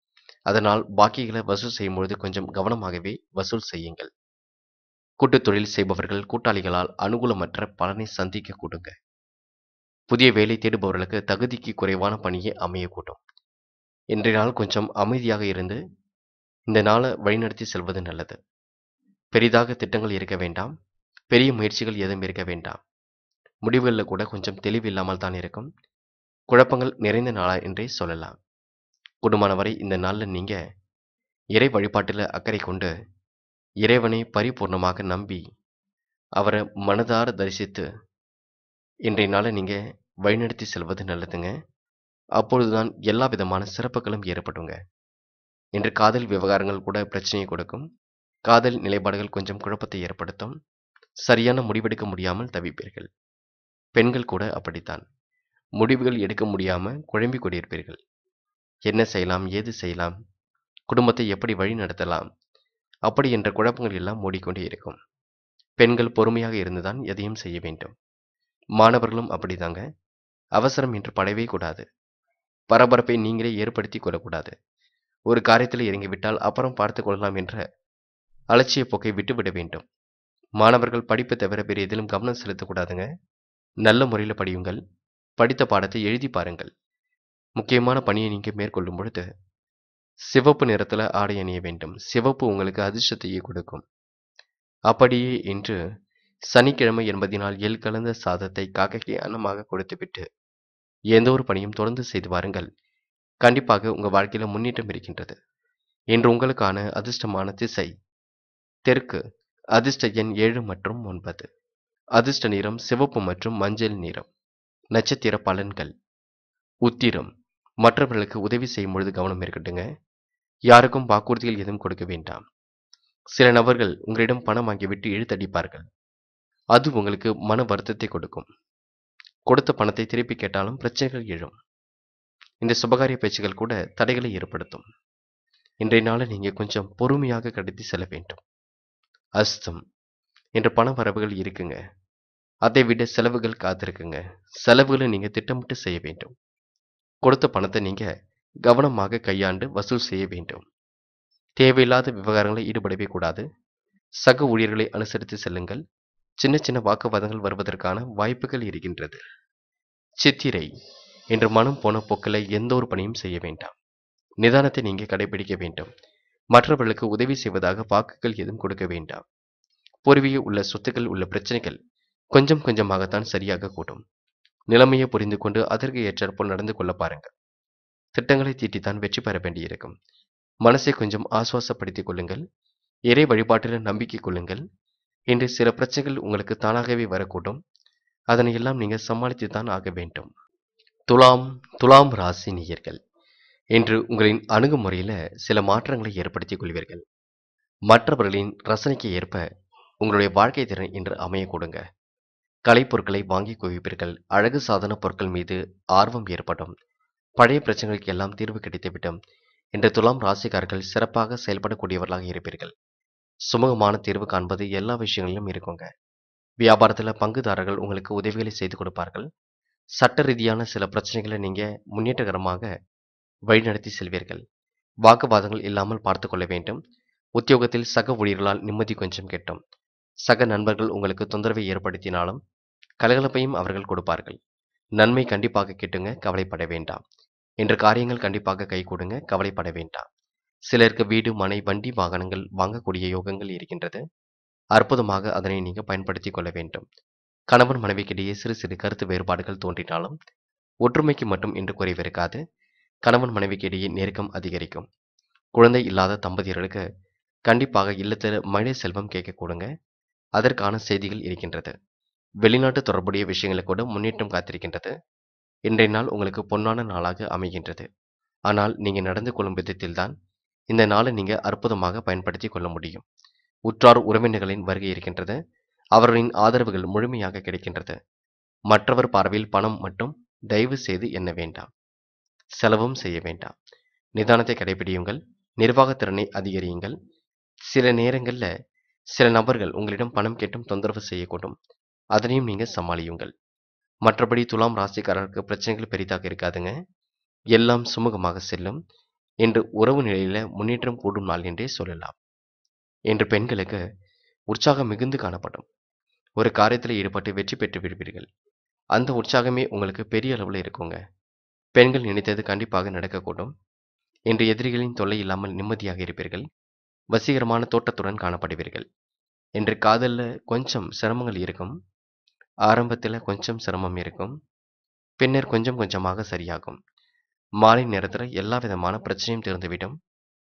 அதனால் பாக்கிகளை வசூல் செய்யும் பொழுது கொஞ்சம் கவனமாகவே வசூல் செய்யுங்கள் கூட்டுத் தொழில் செய்பவர்கள் கூட்டாளிகளால் அனுகூலமற்ற பலனை சந்திக்க கூடுங்க புதிய வேலை தேடுபவர்களுக்கு தகுதிக்கு குறைவான பணியே அமையக்கூடும் இன்றைய நாள் கொஞ்சம் அமைதியாக இருந்து இந்த நாளை வழிநடத்தி செல்வது நல்லது பெரிதாக திட்டங்கள் இருக்க வேண்டாம் பெரிய முயற்சிகள் எதுவும் இருக்க வேண்டாம் முடிவுகளில் கூட கொஞ்சம் தெளிவில்லாமல் தான் இருக்கும் குழப்பங்கள் நிறைந்த நாளா என்றே சொல்லலாம் குடும்பமானவரை இந்த நாளில் நீங்க இறை வழிபாட்டில் அக்கறை கொண்டு இறைவனை பரிபூர்ணமாக நம்பி அவரை மனதார தரிசித்து இன்றைய நாளை நீங்க வழிநடத்தி செல்வது நல்லதுங்க அப்பொழுதுதான் எல்லா விதமான சிறப்புகளும் ஏற்படுங்க இன்று காதல் விவகாரங்கள் கூட பிரச்சனையை கொடுக்கும் காதல் நிலைப்பாடுகள் கொஞ்சம் குழப்பத்தை ஏற்படுத்தும் சரியான முடிவெடுக்க முடியாமல் தவிப்பீர்கள் பெண்கள் கூட அப்படித்தான் முடிவுகள் எடுக்க முடியாம குழம்பி கொண்டிருப்பீர்கள் என்ன செய்யலாம் ஏது செய்யலாம் குடும்பத்தை எப்படி வழி நடத்தலாம் அப்படி என்ற குழப்பங்கள் எல்லாம் மூடிக்கொண்டே இருக்கும் பெண்கள் பொறுமையாக இருந்துதான் எதையும் செய்ய வேண்டும் மாணவர்களும் அப்படிதாங்க அவசரம் என்று படவே கூடாது பரபரப்பை நீங்களே ஏற்படுத்தி கொள்ளக்கூடாது ஒரு காரியத்தில் இறங்கிவிட்டால் அப்புறம் பார்த்து கொள்ளலாம் என்ற அலட்சிய போக்கை விட்டுவிட வேண்டும் மாணவர்கள் படிப்பு தவிர வேறு எதிலும் கவனம் செலுத்தக்கூடாதுங்க நல்ல முறையில் படியுங்கள் படித்த பாடத்தை எழுதி பாருங்கள் முக்கியமான பணியை நீங்கள் மேற்கொள்ளும் பொழுது சிவப்பு நிறத்தில் ஆடை அணிய வேண்டும் சிவப்பு உங்களுக்கு அதிர்ஷ்டத்தையே கொடுக்கும் அப்படியே இன்று சனிக்கிழமை என்பதினால் எல் கலந்த சாதத்தை காக்கைக்கு அன்னமாக கொடுத்துவிட்டு எந்த ஒரு பணியும் தொடர்ந்து செய்து வாருங்கள் கண்டிப்பாக உங்கள் வாழ்க்கையில் முன்னேற்றம் இருக்கின்றது இன்று உங்களுக்கான அதிர்ஷ்டமான திசை தெற்கு அதிர்ஷ்ட எண் ஏழு மற்றும் ஒன்பது அதிர்ஷ்ட நிறம் சிவப்பு மற்றும் மஞ்சள் நிறம் நட்சத்திர பலன்கள் உத்திரம் மற்றவர்களுக்கு உதவி செய்யும் பொழுது கவனம் இருக்கட்டுங்க யாருக்கும் வாக்குறுதிகள் எதுவும் கொடுக்க வேண்டாம் சில நபர்கள் உங்களிடம் பணம் வாங்கிவிட்டு இழுத்தடிப்பார்கள் அது உங்களுக்கு மன வருத்தத்தை கொடுக்கும் கொடுத்த பணத்தை திருப்பி கேட்டாலும் பிரச்சனைகள் எழும் இந்த சுபகாரிய பேச்சுகள் கூட தடைகளை ஏற்படுத்தும் இன்றைய நாளை நீங்கள் கொஞ்சம் பொறுமையாக கடத்தி செல்ல வேண்டும் அஸ்தம் என்ற பண வரவுகள் இருக்குங்க அதை விட செலவுகள் காத்திருக்குங்க செலவுகளை நீங்கள் திட்டமிட்டு செய்ய வேண்டும் கொடுத்த பணத்தை நீங்கள் கவனமாக கையாண்டு வசூல் செய்ய வேண்டும் தேவையில்லாத விவகாரங்களை ஈடுபடவே கூடாது சக ஊழியர்களை அனுசரித்து செல்லுங்கள் சின்ன சின்ன வாக்குவாதங்கள் வருவதற்கான வாய்ப்புகள் இருக்கின்றது சித்திரை என்று மனம் போன போக்கில் எந்த ஒரு பணியும் செய்ய வேண்டாம் நிதானத்தை நீங்க கடைபிடிக்க வேண்டும் மற்றவர்களுக்கு உதவி செய்வதாக வாக்குகள் எதுவும் கொடுக்க வேண்டாம் பூர்வீக உள்ள சொத்துக்கள் உள்ள பிரச்சனைகள் கொஞ்சம் கொஞ்சமாகத்தான் சரியாக கூடும் நிலைமையை புரிந்து கொண்டு அதற்கு ஏற்றாற்போல் நடந்து கொள்ள பாருங்கள் திட்டங்களை தீட்டித்தான் வெற்றி பெற வேண்டியிருக்கும் மனசை கொஞ்சம் ஆசுவாசப்படுத்திக் கொள்ளுங்கள் இறை வழிபாட்டில் நம்பிக்கை கொள்ளுங்கள் இன்று சில பிரச்சனைகள் உங்களுக்கு தானாகவே வரக்கூடும் அதனை எல்லாம் நீங்கள் சமாளித்து தான் ஆக வேண்டும் துலாம் துலாம் ராசி நேயர்கள் இன்று உங்களின் அணுகுமுறையில் சில மாற்றங்களை ஏற்படுத்திக் கொள்வீர்கள் மற்றவர்களின் ரசனைக்கு ஏற்ப உங்களுடைய வாழ்க்கை திறன் இன்று அமைய கொடுங்க கலைப்பொருட்களை வாங்கி குவிப்பீர்கள் அழகு சாதன பொருட்கள் மீது ஆர்வம் ஏற்படும் பழைய பிரச்சனைகளுக்கு எல்லாம் தீர்வு கிடைத்துவிடும் இன்று துலாம் ராசிக்காரர்கள் சிறப்பாக செயல்படக்கூடியவர்களாக இருப்பீர்கள் சுமூகமான தீர்வு காண்பது எல்லா விஷயங்களிலும் இருக்குங்க வியாபாரத்தில் பங்குதாரர்கள் உங்களுக்கு உதவிகளை செய்து கொடுப்பார்கள் சட்ட ரீதியான சில பிரச்சனைகளை நீங்கள் முன்னேற்றகரமாக வழிநடத்தி செல்வீர்கள் வாக்குவாதங்கள் இல்லாமல் பார்த்து கொள்ள வேண்டும் உத்தியோகத்தில் சக ஊழியர்களால் நிம்மதி கொஞ்சம் கெட்டும் சக நண்பர்கள் உங்களுக்கு தொந்தரவை ஏற்படுத்தினாலும் கலகலப்பையும் அவர்கள் கொடுப்பார்கள் நன்மை கண்டிப்பாக கிட்டுங்க கவலைப்பட வேண்டாம் என்ற காரியங்கள் கண்டிப்பாக கை கொடுங்க கவலைப்பட வேண்டாம் சிலருக்கு வீடு மனை வண்டி வாகனங்கள் வாங்கக்கூடிய யோகங்கள் இருக்கின்றது அற்புதமாக அதனை நீங்கள் பயன்படுத்தி கொள்ள வேண்டும் கணவன் மனைவிக்கிடையே சிறு சிறு கருத்து வேறுபாடுகள் தோன்றினாலும் ஒற்றுமைக்கு மட்டும் இன்று குறைவிருக்காது கணவன் மனைவிக்கு இடையே நெருக்கம் அதிகரிக்கும் குழந்தை இல்லாத தம்பதியர்களுக்கு கண்டிப்பாக இல்லத்தில் மழை செல்வம் கேட்க கொடுங்க அதற்கான செய்திகள் இருக்கின்றது வெளிநாட்டு தொடர்புடைய விஷயங்களை கூட முன்னேற்றம் காத்திருக்கின்றது இன்றைய நாள் உங்களுக்கு பொன்னான நாளாக அமைகின்றது ஆனால் நீங்கள் நடந்து கொள்ளும் விதத்தில்தான் இந்த நாளை நீங்கள் அற்புதமாக பயன்படுத்தி கொள்ள முடியும் உற்றார் உறவினர்களின் வருகை இருக்கின்றது அவர்களின் ஆதரவுகள் முழுமையாக கிடைக்கின்றது மற்றவர் பார்வையில் பணம் மட்டும் தயவு செய்து எண்ண வேண்டாம் செலவும் செய்ய வேண்டாம் நிதானத்தை கடைபிடியுங்கள் நிர்வாகத்திறனை அதிகரியுங்கள் சில நேரங்களில் சில நபர்கள் உங்களிடம் பணம் கேட்டும் தொந்தரவு செய்யக்கூடும் அதனையும் நீங்கள் சமாளியுங்கள் மற்றபடி துலாம் ராசிக்காரருக்கு பிரச்சனைகள் பெரிதாக இருக்காதுங்க எல்லாம் சுமூகமாக செல்லும் என்று உறவு நிலையில முன்னேற்றம் கூடும் நாள் என்றே சொல்லலாம் என்று பெண்களுக்கு உற்சாகம் மிகுந்து காணப்படும் ஒரு காரியத்தில் ஈடுபட்டு வெற்றி பெற்று விடுவீர்கள் அந்த உற்சாகமே உங்களுக்கு பெரிய அளவில் இருக்குங்க பெண்கள் நினைத்தது கண்டிப்பாக நடக்கக்கூடும் இன்று எதிரிகளின் தொல்லை இல்லாமல் நிம்மதியாக இருப்பீர்கள் வசீகரமான தோட்டத்துடன் காணப்படுவீர்கள் இன்று காதலில் கொஞ்சம் சிரமங்கள் இருக்கும் ஆரம்பத்தில் கொஞ்சம் சிரமம் இருக்கும் பின்னர் கொஞ்சம் கொஞ்சமாக சரியாகும் மாலை நேரத்தில் எல்லா விதமான பிரச்சனையும் தீர்ந்துவிடும்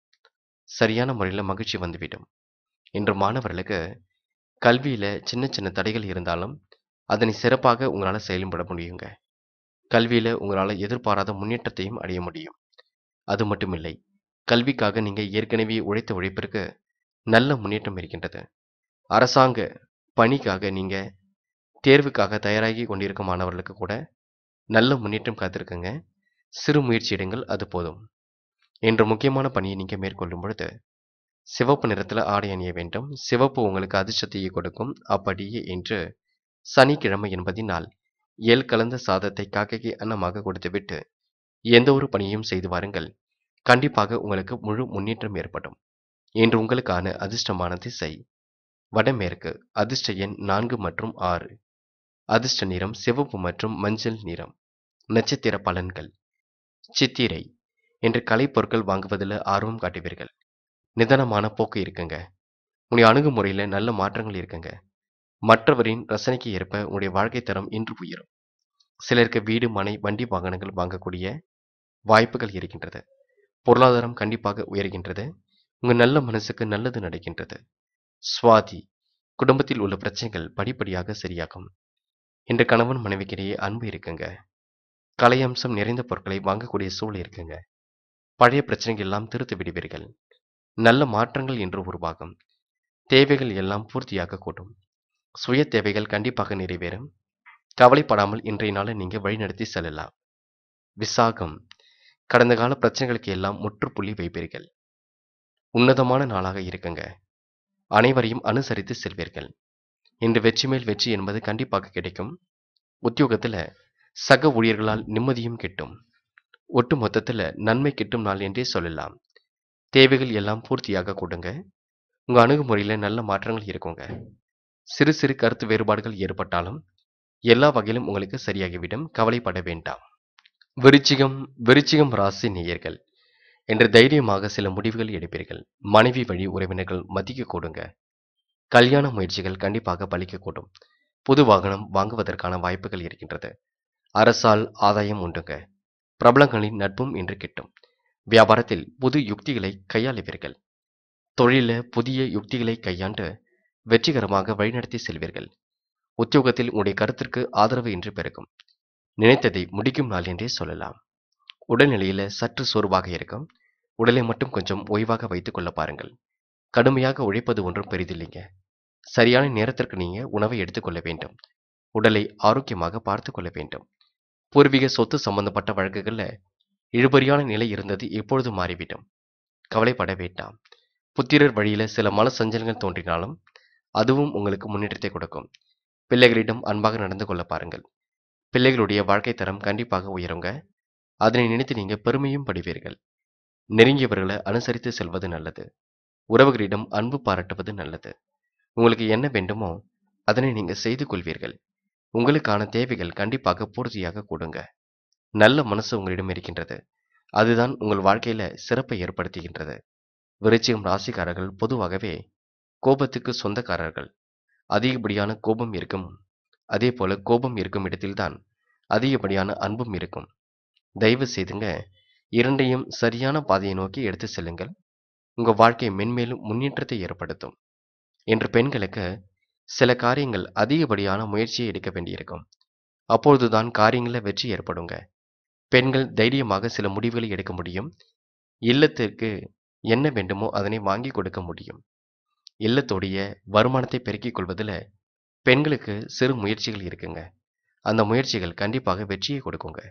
சரியான முறையில் மகிழ்ச்சி வந்துவிடும் இன்று மாணவர்களுக்கு கல்வியில் சின்ன சின்ன தடைகள் இருந்தாலும் அதனை சிறப்பாக உங்களால் செயல்பட முடியுங்க கல்வியில் உங்களால் எதிர்பாராத முன்னேற்றத்தையும் அடைய முடியும் அது மட்டுமில்லை கல்விக்காக நீங்கள் ஏற்கனவே உழைத்த உழைப்பிற்கு நல்ல முன்னேற்றம் இருக்கின்றது அரசாங்க பணிக்காக நீங்கள் தேர்வுக்காக தயாராகி கொண்டிருக்கும் மாணவர்களுக்கு கூட நல்ல முன்னேற்றம் காத்திருக்குங்க சிறு முயற்சி எடுங்கள் அது போதும் என்ற முக்கியமான பணியை நீங்கள் மேற்கொள்ளும் பொழுது சிவப்பு நிறத்தில் ஆடை அணிய வேண்டும் சிவப்பு உங்களுக்கு அதிர்ஷ்டத்தையே கொடுக்கும் அப்படியே என்று சனிக்கிழமை என்பதினால் ஏல் கலந்த சாதத்தை காக்கைக்கு அன்னமாக கொடுத்துவிட்டு எந்த ஒரு பணியையும் செய்து வாருங்கள் கண்டிப்பாக உங்களுக்கு முழு முன்னேற்றம் ஏற்படும் இன்று உங்களுக்கான அதிர்ஷ்டமான திசை வடமேற்கு அதிர்ஷ்ட எண் நான்கு மற்றும் ஆறு அதிர்ஷ்ட நிறம் சிவப்பு மற்றும் மஞ்சள் நிறம் நட்சத்திர பலன்கள் சித்திரை என்று கலைப்பொருட்கள் வாங்குவதில் ஆர்வம் காட்டுவீர்கள் நிதானமான போக்கு இருக்குங்க உங்களுடைய அணுகுமுறையில் நல்ல மாற்றங்கள் இருக்குங்க மற்றவரின் ரசனைக்கு ஏற்ப உங்களுடைய வாழ்க்கை தரம் இன்று உயரும் சிலருக்கு வீடு மனை வண்டி வாகனங்கள் வாங்கக்கூடிய வாய்ப்புகள் இருக்கின்றது பொருளாதாரம் கண்டிப்பாக உயர்கின்றது உங்கள் நல்ல மனசுக்கு நல்லது நடக்கின்றது சுவாதி குடும்பத்தில் உள்ள பிரச்சனைகள் படிப்படியாக சரியாகும் இன்று கணவன் மனைவிக்கிடையே அன்பு இருக்குங்க கலையம்சம் நிறைந்த பொருட்களை வாங்கக்கூடிய சூழல் இருக்குங்க பழைய பிரச்சனைகள் எல்லாம் திருத்து விடுவீர்கள் நல்ல மாற்றங்கள் என்று உருவாகும் தேவைகள் எல்லாம் பூர்த்தியாக கூடும் சுய தேவைகள் கண்டிப்பாக நிறைவேறும் கவலைப்படாமல் இன்றைய நாளை நீங்கள் வழிநடத்தி செல்லலாம் விசாகம் கடந்த கால பிரச்சனைகளுக்கு எல்லாம் முற்றுப்புள்ளி வைப்பீர்கள் உன்னதமான நாளாக இருக்குங்க அனைவரையும் அனுசரித்து செல்வீர்கள் இன்று வெற்றி மேல் வெற்றி என்பது கண்டிப்பாக கிடைக்கும் உத்தியோகத்தில் சக ஊழியர்களால் நிம்மதியும் கிட்டும் ஒட்டு மொத்தத்தில் நன்மை கிட்டும் நாள் என்றே சொல்லலாம் தேவைகள் எல்லாம் பூர்த்தியாக கொடுங்க உங்கள் அணுகுமுறையில் நல்ல மாற்றங்கள் இருக்குங்க சிறு சிறு கருத்து வேறுபாடுகள் ஏற்பட்டாலும் எல்லா வகையிலும் உங்களுக்கு சரியாகிவிடும் கவலைப்பட வேண்டாம் விருச்சிகம் விருச்சிகம் ராசி நேயர்கள் என்று தைரியமாக சில முடிவுகள் எடுப்பீர்கள் மனைவி வழி உறவினர்கள் மதிக்க கூடுங்க கல்யாண முயற்சிகள் கண்டிப்பாக பலிக்கக்கூடும் புது வாகனம் வாங்குவதற்கான வாய்ப்புகள் இருக்கின்றது அரசால் ஆதாயம் உண்டுங்க பிரபலங்களின் நட்பும் இன்று கிட்டும் வியாபாரத்தில் புது யுக்திகளை கையாளுவீர்கள் தொழில புதிய யுக்திகளை கையாண்டு வெற்றிகரமாக வழிநடத்தி செல்வீர்கள் உத்தியோகத்தில் உங்களுடைய கருத்திற்கு ஆதரவு இன்று பெருகும் நினைத்ததை முடிக்கும் நாள் என்றே சொல்லலாம் உடல்நிலையில சற்று சோர்வாக இருக்கும் உடலை மட்டும் கொஞ்சம் ஓய்வாக வைத்துக் கொள்ள பாருங்கள் கடுமையாக உழைப்பது ஒன்றும் பெரிதில்லைங்க சரியான நேரத்திற்கு நீங்க உணவை எடுத்துக்கொள்ள வேண்டும் உடலை ஆரோக்கியமாக பார்த்து கொள்ள வேண்டும் பூர்வீக சொத்து சம்பந்தப்பட்ட வழக்குகள்ல இழுபறியான நிலை இருந்தது இப்பொழுது மாறிவிடும் கவலைப்பட வேண்டாம் புத்திரர் வழியில சில மன சஞ்சலங்கள் தோன்றினாலும் அதுவும் உங்களுக்கு முன்னேற்றத்தை கொடுக்கும் பிள்ளைகளிடம் அன்பாக நடந்து கொள்ள பாருங்கள் பிள்ளைகளுடைய வாழ்க்கை தரம் கண்டிப்பாக உயருங்க அதனை நினைத்து நீங்க பெருமையும் படுவீர்கள் நெருங்கியவர்களை அனுசரித்து செல்வது நல்லது உறவுகளிடம் அன்பு பாராட்டுவது நல்லது உங்களுக்கு என்ன வேண்டுமோ அதனை நீங்க செய்து கொள்வீர்கள் உங்களுக்கான தேவைகள் கண்டிப்பாக பூர்த்தியாக கொடுங்க நல்ல மனசு உங்களிடம் இருக்கின்றது அதுதான் உங்கள் வாழ்க்கையில சிறப்பை ஏற்படுத்துகின்றது விருச்சிகம் ராசிக்காரர்கள் பொதுவாகவே கோபத்துக்கு சொந்தக்காரர்கள் அதிகப்படியான கோபம் இருக்கும் அதே போல கோபம் இருக்கும் இடத்தில்தான் அதிகப்படியான அன்பும் இருக்கும் தயவு செய்துங்க இரண்டையும் சரியான பாதையை நோக்கி எடுத்து செல்லுங்கள் உங்க வாழ்க்கை மென்மேலும் முன்னேற்றத்தை ஏற்படுத்தும் என்று பெண்களுக்கு சில காரியங்கள் அதிகப்படியான முயற்சியை எடுக்க வேண்டியிருக்கும் அப்பொழுதுதான் காரியங்களில் வெற்றி ஏற்படுங்க பெண்கள் தைரியமாக சில முடிவுகளை எடுக்க முடியும் இல்லத்திற்கு என்ன வேண்டுமோ அதனை வாங்கி கொடுக்க முடியும் இல்லத்தோடைய வருமானத்தை பெருக்கிக் கொள்வதில் பெண்களுக்கு சிறு முயற்சிகள் இருக்குங்க அந்த முயற்சிகள் கண்டிப்பாக வெற்றியை கொடுக்குங்க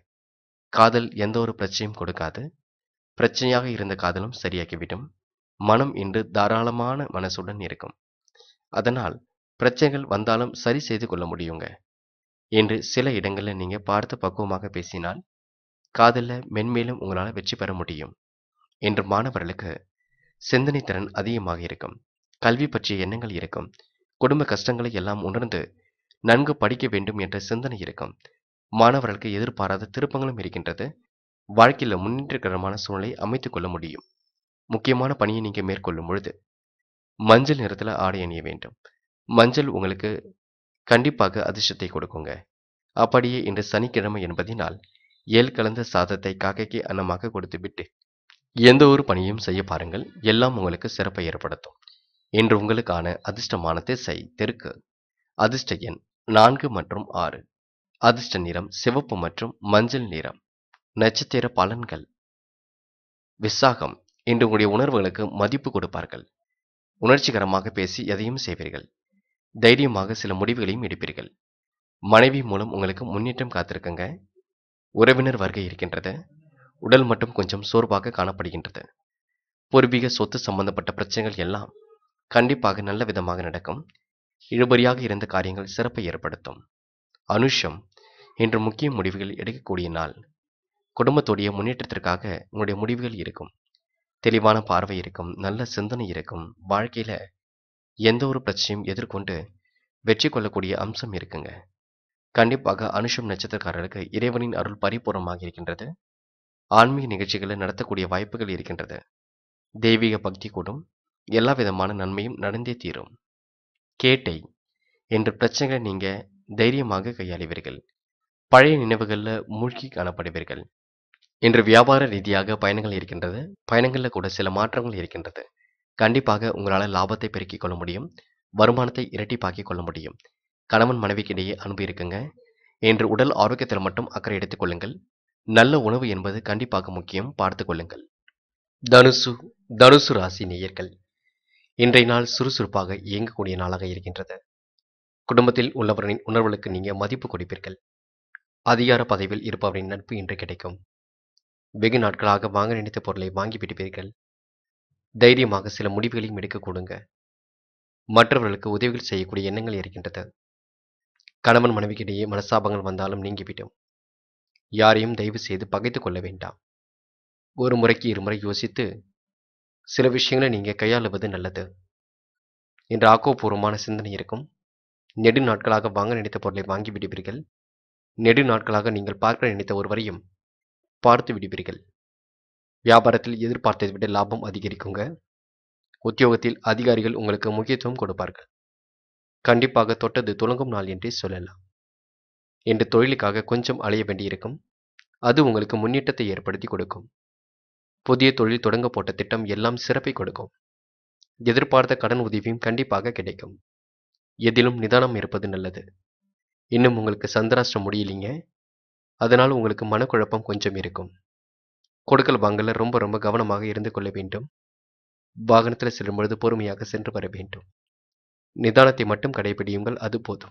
காதல் எந்த ஒரு பிரச்சனையும் கொடுக்காது பிரச்சனையாக இருந்த காதலும் சரியாகிவிடும் மனம் இன்று தாராளமான மனசுடன் இருக்கும் அதனால் பிரச்சனைகள் வந்தாலும் சரி செய்து கொள்ள முடியுங்க என்று சில இடங்களில் நீங்க பார்த்து பக்குவமாக பேசினால் காதலில் மென்மேலும் உங்களால் வெற்றி பெற முடியும் என்று மாணவர்களுக்கு சிந்தனை திறன் அதிகமாக இருக்கும் கல்வி பற்றிய எண்ணங்கள் இருக்கும் குடும்ப கஷ்டங்களை எல்லாம் உணர்ந்து நன்கு படிக்க வேண்டும் என்ற சிந்தனை இருக்கும் மாணவர்களுக்கு எதிர்பாராத திருப்பங்களும் இருக்கின்றது வாழ்க்கையில் முன்னேற்றகரமான சூழ்நிலை அமைத்துக் கொள்ள முடியும் முக்கியமான பணியை நீங்க மேற்கொள்ளும் பொழுது மஞ்சள் நிறத்துல ஆடை அணிய வேண்டும் மஞ்சள் உங்களுக்கு கண்டிப்பாக அதிர்ஷ்டத்தை கொடுக்குங்க அப்படியே இன்று சனிக்கிழமை என்பதினால் ஏல் கலந்த சாதத்தை காக்கைக்கு அன்னமாக கொடுத்துவிட்டு எந்த ஒரு பணியும் செய்ய பாருங்கள் எல்லாம் உங்களுக்கு சிறப்பை ஏற்படுத்தும் இன்று உங்களுக்கான அதிர்ஷ்டமான திசை தெற்கு அதிர்ஷ்ட எண் நான்கு மற்றும் ஆறு அதிர்ஷ்ட நிறம் சிவப்பு மற்றும் மஞ்சள் நிறம் நட்சத்திர பலன்கள் விசாகம் இன்று உங்களுடைய உணர்வுகளுக்கு மதிப்பு கொடுப்பார்கள் உணர்ச்சிகரமாக பேசி எதையும் செய்வீர்கள் தைரியமாக சில முடிவுகளையும் எடுப்பீர்கள் மனைவி மூலம் உங்களுக்கு முன்னேற்றம் காத்திருக்குங்க உறவினர் வருகை இருக்கின்றது உடல் மட்டும் கொஞ்சம் சோர்வாக காணப்படுகின்றது பூர்வீக சொத்து சம்பந்தப்பட்ட பிரச்சனைகள் எல்லாம் கண்டிப்பாக நல்ல விதமாக நடக்கும் இழுபறியாக இருந்த காரியங்கள் சிறப்பை ஏற்படுத்தும் அனுஷம் இன்று முக்கிய முடிவுகள் எடுக்கக்கூடிய நாள் குடும்பத்துடைய முன்னேற்றத்திற்காக உங்களுடைய முடிவுகள் இருக்கும் தெளிவான பார்வை இருக்கும் நல்ல சிந்தனை இருக்கும் வாழ்க்கையில எந்த ஒரு பிரச்சனையும் எதிர்கொண்டு வெற்றி கொள்ளக்கூடிய அம்சம் இருக்குங்க கண்டிப்பாக அனுஷம் நட்சத்திரக்காரர்களுக்கு இறைவனின் அருள் பரிபூர்ணமாக இருக்கின்றது ஆன்மீக நிகழ்ச்சிகளை நடத்தக்கூடிய வாய்ப்புகள் இருக்கின்றது தெய்வீக பக்தி கூடும் எல்லா விதமான நன்மையும் நடந்தே தீரும் கேட்டை என்ற பிரச்சனைகளை நீங்க தைரியமாக கையாளுவீர்கள் பழைய நினைவுகளில் மூழ்கி காணப்படுவீர்கள் இன்று வியாபார ரீதியாக பயணங்கள் இருக்கின்றது பயணங்களில் கூட சில மாற்றங்கள் இருக்கின்றது கண்டிப்பாக உங்களால் லாபத்தை பெருக்கிக் கொள்ள முடியும் வருமானத்தை இரட்டிப்பாக்கிக் கொள்ள முடியும் கணவன் மனைவிக்கிடையே அன்பு இருக்குங்க என்று உடல் ஆரோக்கியத்தில் மட்டும் அக்கறை எடுத்துக் கொள்ளுங்கள் நல்ல உணவு என்பது கண்டிப்பாக முக்கியம் பார்த்து கொள்ளுங்கள் தனுசு தனுசு ராசி நேயர்கள் இன்றைய நாள் சுறுசுறுப்பாக இயங்கக்கூடிய நாளாக இருக்கின்றது குடும்பத்தில் உள்ளவர்களின் உணர்வுகளுக்கு நீங்க மதிப்பு கொடுப்பீர்கள் அதிகார பதவியில் இருப்பவரின் நட்பு இன்று கிடைக்கும் வெகு நாட்களாக வாங்க நினைத்த பொருளை வாங்கி விடுவீர்கள் தைரியமாக சில முடிவுகளையும் எடுக்க கொடுங்க மற்றவர்களுக்கு உதவிகள் செய்யக்கூடிய எண்ணங்கள் இருக்கின்றது கணவன் மனைவிக்கிடையே மனசாபங்கள் வந்தாலும் நீங்கிவிடும் யாரையும் தயவு செய்து பகைத்து கொள்ள வேண்டாம் ஒரு முறைக்கு இருமுறை யோசித்து சில விஷயங்களை நீங்க கையாளுவது நல்லது என்ற ஆக்கப்பூர்வமான சிந்தனை இருக்கும் நெடு நாட்களாக வாங்க நினைத்த பொருளை வாங்கி விடுவீர்கள் நெடு நாட்களாக நீங்கள் பார்க்க நினைத்த ஒருவரையும் பார்த்து விடுவீர்கள் வியாபாரத்தில் எதிர்பார்த்ததை விட லாபம் அதிகரிக்குங்க உத்தியோகத்தில் அதிகாரிகள் உங்களுக்கு முக்கியத்துவம் கொடுப்பார்கள் கண்டிப்பாக தொட்டது துலங்கும் நாள் என்றே சொல்லலாம் என்று தொழிலுக்காக கொஞ்சம் அலைய வேண்டியிருக்கும் அது உங்களுக்கு முன்னேற்றத்தை ஏற்படுத்தி கொடுக்கும் புதிய தொழில் தொடங்க போட்ட திட்டம் எல்லாம் சிறப்பை கொடுக்கும் எதிர்பார்த்த கடன் உதவியும் கண்டிப்பாக கிடைக்கும் எதிலும் நிதானம் இருப்பது நல்லது இன்னும் உங்களுக்கு சந்திராஷ்டிரம் முடியலைங்க அதனால் உங்களுக்கு மனக்குழப்பம் கொஞ்சம் இருக்கும் கொடுக்கல் வாங்கல ரொம்ப ரொம்ப கவனமாக இருந்து கொள்ள வேண்டும் வாகனத்தில் செல்லும் பொழுது பொறுமையாக சென்று வர வேண்டும் நிதானத்தை மட்டும் கடைபிடியுங்கள் அது போதும்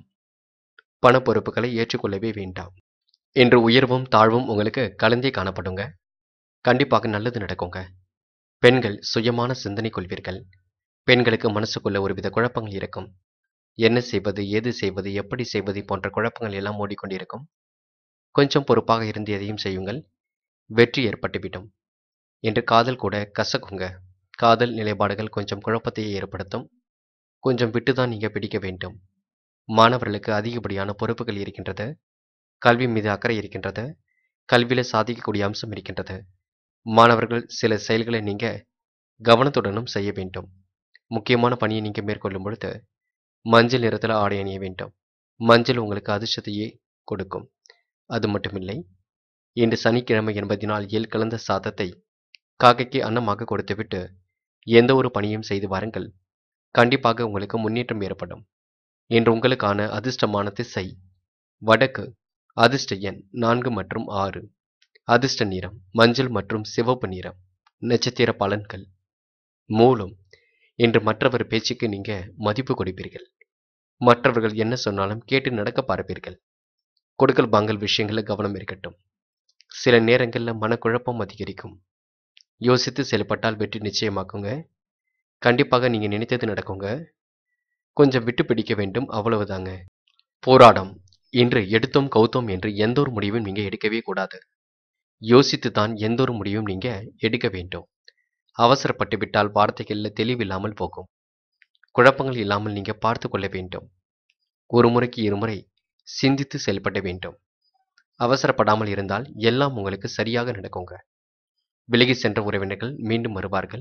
பண பொறுப்புகளை ஏற்றுக்கொள்ளவே வேண்டாம் என்று உயர்வும் தாழ்வும் உங்களுக்கு கலந்தே காணப்படுங்க கண்டிப்பாக நல்லது நடக்குங்க பெண்கள் சுயமான சிந்தனை கொள்வீர்கள் பெண்களுக்கு மனசுக்குள்ள ஒருவித குழப்பங்கள் இருக்கும் என்ன செய்வது ஏது செய்வது எப்படி செய்வது போன்ற குழப்பங்கள் எல்லாம் ஓடிக்கொண்டிருக்கும் கொஞ்சம் பொறுப்பாக இருந்து எதையும் செய்யுங்கள் வெற்றி ஏற்பட்டுவிடும் என்று காதல் கூட கசக்குங்க காதல் நிலைப்பாடுகள் கொஞ்சம் குழப்பத்தையே ஏற்படுத்தும் கொஞ்சம் விட்டுதான் நீங்க பிடிக்க வேண்டும் மாணவர்களுக்கு அதிகப்படியான பொறுப்புகள் இருக்கின்றது கல்வி மீது அக்கறை இருக்கின்றது கல்வியில சாதிக்கக்கூடிய அம்சம் இருக்கின்றது மாணவர்கள் சில செயல்களை நீங்க கவனத்துடனும் செய்ய வேண்டும் முக்கியமான பணியை நீங்க மேற்கொள்ளும் பொழுது மஞ்சள் நிறத்தில் ஆடை அணிய வேண்டும் மஞ்சள் உங்களுக்கு அதிர்ஷ்டத்தையே கொடுக்கும் அது மட்டுமில்லை இன்று சனிக்கிழமை என்பதனால் எல் கலந்த சாதத்தை காக்கைக்கு அன்னமாக கொடுத்துவிட்டு எந்த ஒரு பணியும் செய்து வாருங்கள் கண்டிப்பாக உங்களுக்கு முன்னேற்றம் ஏற்படும் இன்று உங்களுக்கான அதிர்ஷ்டமான திசை வடக்கு அதிர்ஷ்ட எண் நான்கு மற்றும் ஆறு அதிர்ஷ்ட நிறம் மஞ்சள் மற்றும் சிவப்பு நிறம் நட்சத்திர பலன்கள் மூலம் இன்று மற்றவர் பேச்சுக்கு நீங்க மதிப்பு கொடுப்பீர்கள் மற்றவர்கள் என்ன சொன்னாலும் கேட்டு நடக்க பார்ப்பீர்கள் கொடுக்கல் பாங்கல் விஷயங்கள கவனம் இருக்கட்டும் சில நேரங்கள்ல மனக்குழப்பம் அதிகரிக்கும் யோசித்து செயல்பட்டால் வெற்றி நிச்சயமாக்குங்க கண்டிப்பாக நீங்க நினைத்தது நடக்குங்க கொஞ்சம் விட்டு பிடிக்க வேண்டும் அவ்வளவுதாங்க போராடம் இன்று எடுத்தோம் கௌத்தோம் என்று எந்த ஒரு முடிவும் நீங்க எடுக்கவே கூடாது யோசித்து தான் எந்த ஒரு முடிவும் நீங்க எடுக்க வேண்டும் அவசரப்பட்டு விட்டால் வார்த்தைகளில் தெளிவில்லாமல் போகும் குழப்பங்கள் இல்லாமல் நீங்க பார்த்து கொள்ள வேண்டும் ஒரு முறைக்கு இருமுறை சிந்தித்து செயல்பட வேண்டும் அவசரப்படாமல் இருந்தால் எல்லாம் உங்களுக்கு சரியாக நடக்குங்க விலகி சென்ற உறவினர்கள் மீண்டும் வருவார்கள்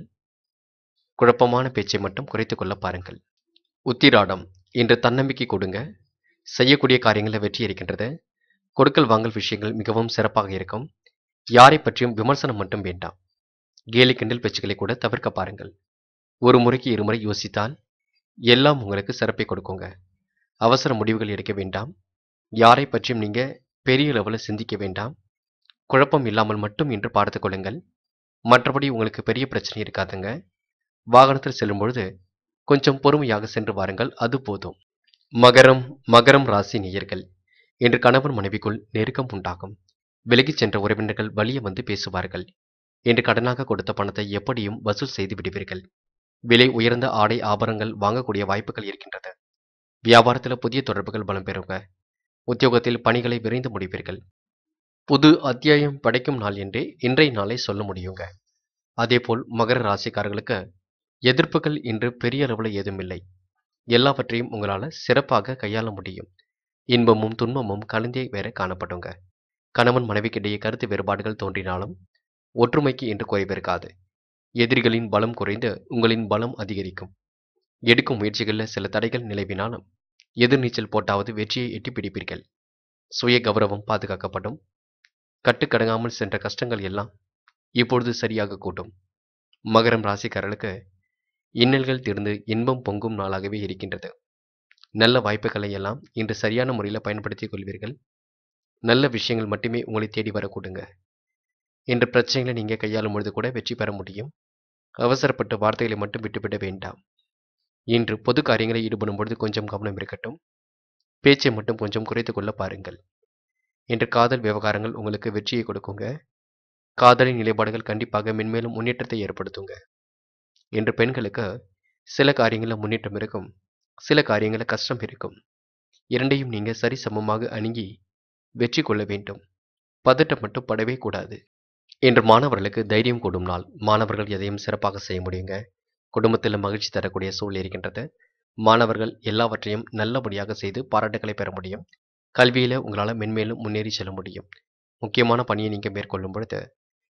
குழப்பமான பேச்சை மட்டும் குறைத்துக் கொள்ள பாருங்கள் உத்திராடம் இன்று தன்னம்பிக்கை கொடுங்க செய்யக்கூடிய காரியங்களில் வெற்றி இருக்கின்றது கொடுக்கல் வாங்கல் விஷயங்கள் மிகவும் சிறப்பாக இருக்கும் யாரை பற்றியும் விமர்சனம் மட்டும் வேண்டாம் கேலி கிண்டல் பேச்சுக்களை கூட தவிர்க்க பாருங்கள் ஒரு முறைக்கு இருமுறை யோசித்தால் எல்லாம் உங்களுக்கு சிறப்பை கொடுக்குங்க அவசர முடிவுகள் எடுக்க வேண்டாம் யாரை பற்றியும் நீங்க பெரிய லெவலில் சிந்திக்க வேண்டாம் குழப்பம் இல்லாமல் மட்டும் இன்று பார்த்து கொள்ளுங்கள் மற்றபடி உங்களுக்கு பெரிய பிரச்சனை இருக்காதுங்க வாகனத்தில் செல்லும் பொழுது கொஞ்சம் பொறுமையாக சென்று வாருங்கள் அது போதும் மகரம் மகரம் ராசி நேயர்கள் இன்று கணவன் மனைவிக்குள் நெருக்கம் உண்டாகும் விலகிச் சென்ற உறவினர்கள் வழிய வந்து பேசுவார்கள் இன்று கடனாக கொடுத்த பணத்தை எப்படியும் வசூல் செய்து விடுவீர்கள் விலை உயர்ந்த ஆடை ஆபரணங்கள் வாங்கக்கூடிய வாய்ப்புகள் இருக்கின்றது வியாபாரத்தில் புதிய தொடர்புகள் பலம் பெறுங்க உத்தியோகத்தில் பணிகளை விரைந்து முடிப்பீர்கள் புது அத்தியாயம் படைக்கும் நாள் என்றே இன்றைய நாளை சொல்ல முடியுங்க அதேபோல் மகர ராசிக்காரர்களுக்கு எதிர்ப்புகள் இன்று பெரிய அளவில் ஏதும் இல்லை எல்லாவற்றையும் உங்களால் சிறப்பாக கையாள முடியும் இன்பமும் துன்பமும் கலந்தே வேற காணப்படுங்க கணவன் மனைவிக்கிடையே கருத்து வேறுபாடுகள் தோன்றினாலும் ஒற்றுமைக்கு இன்று குறைவிருக்காது எதிரிகளின் பலம் குறைந்து உங்களின் பலம் அதிகரிக்கும் எடுக்கும் முயற்சிகளில் சில தடைகள் நிலவினாலும் எதிர்நீச்சல் போட்டாவது வெற்றியை எட்டி பிடிப்பீர்கள் சுய கௌரவம் பாதுகாக்கப்படும் கட்டுக்கடங்காமல் சென்ற கஷ்டங்கள் எல்லாம் இப்பொழுது சரியாக கூட்டும் மகரம் ராசிக்காரர்களுக்கு இன்னல்கள் தீர்ந்து இன்பம் பொங்கும் நாளாகவே இருக்கின்றது நல்ல வாய்ப்புகளை எல்லாம் இன்று சரியான முறையில் பயன்படுத்திக் கொள்வீர்கள் நல்ல விஷயங்கள் மட்டுமே உங்களை தேடி வரக்கூடுங்க இன்று பிரச்சனைகளை நீங்கள் கையாளும் பொழுது கூட வெற்றி பெற முடியும் அவசரப்பட்டு வார்த்தைகளை மட்டும் விட்டுவிட வேண்டாம் இன்று பொது காரியங்களை ஈடுபடும் பொழுது கொஞ்சம் கவனம் இருக்கட்டும் பேச்சை மட்டும் கொஞ்சம் குறைத்துக் கொள்ள பாருங்கள் இன்று காதல் விவகாரங்கள் உங்களுக்கு வெற்றியை கொடுக்குங்க காதலின் நிலைப்பாடுகள் கண்டிப்பாக மென்மேலும் முன்னேற்றத்தை ஏற்படுத்துங்க இன்று பெண்களுக்கு சில காரியங்களில் முன்னேற்றம் இருக்கும் சில காரியங்களில் கஷ்டம் இருக்கும் இரண்டையும் நீங்க சரிசமமாக அணுகி வெற்றி கொள்ள வேண்டும் பதட்டம் மட்டும் படவே கூடாது இன்று மாணவர்களுக்கு தைரியம் கூடும் நாள் மாணவர்கள் எதையும் சிறப்பாக செய்ய முடியுங்க குடும்பத்தில் மகிழ்ச்சி தரக்கூடிய சூழல் இருக்கின்றது மாணவர்கள் எல்லாவற்றையும் நல்லபடியாக செய்து பாராட்டுகளை பெற முடியும் கல்வியில் உங்களால் மென்மேலும் முன்னேறி செல்ல முடியும் முக்கியமான பணியை நீங்கள் மேற்கொள்ளும் பொழுது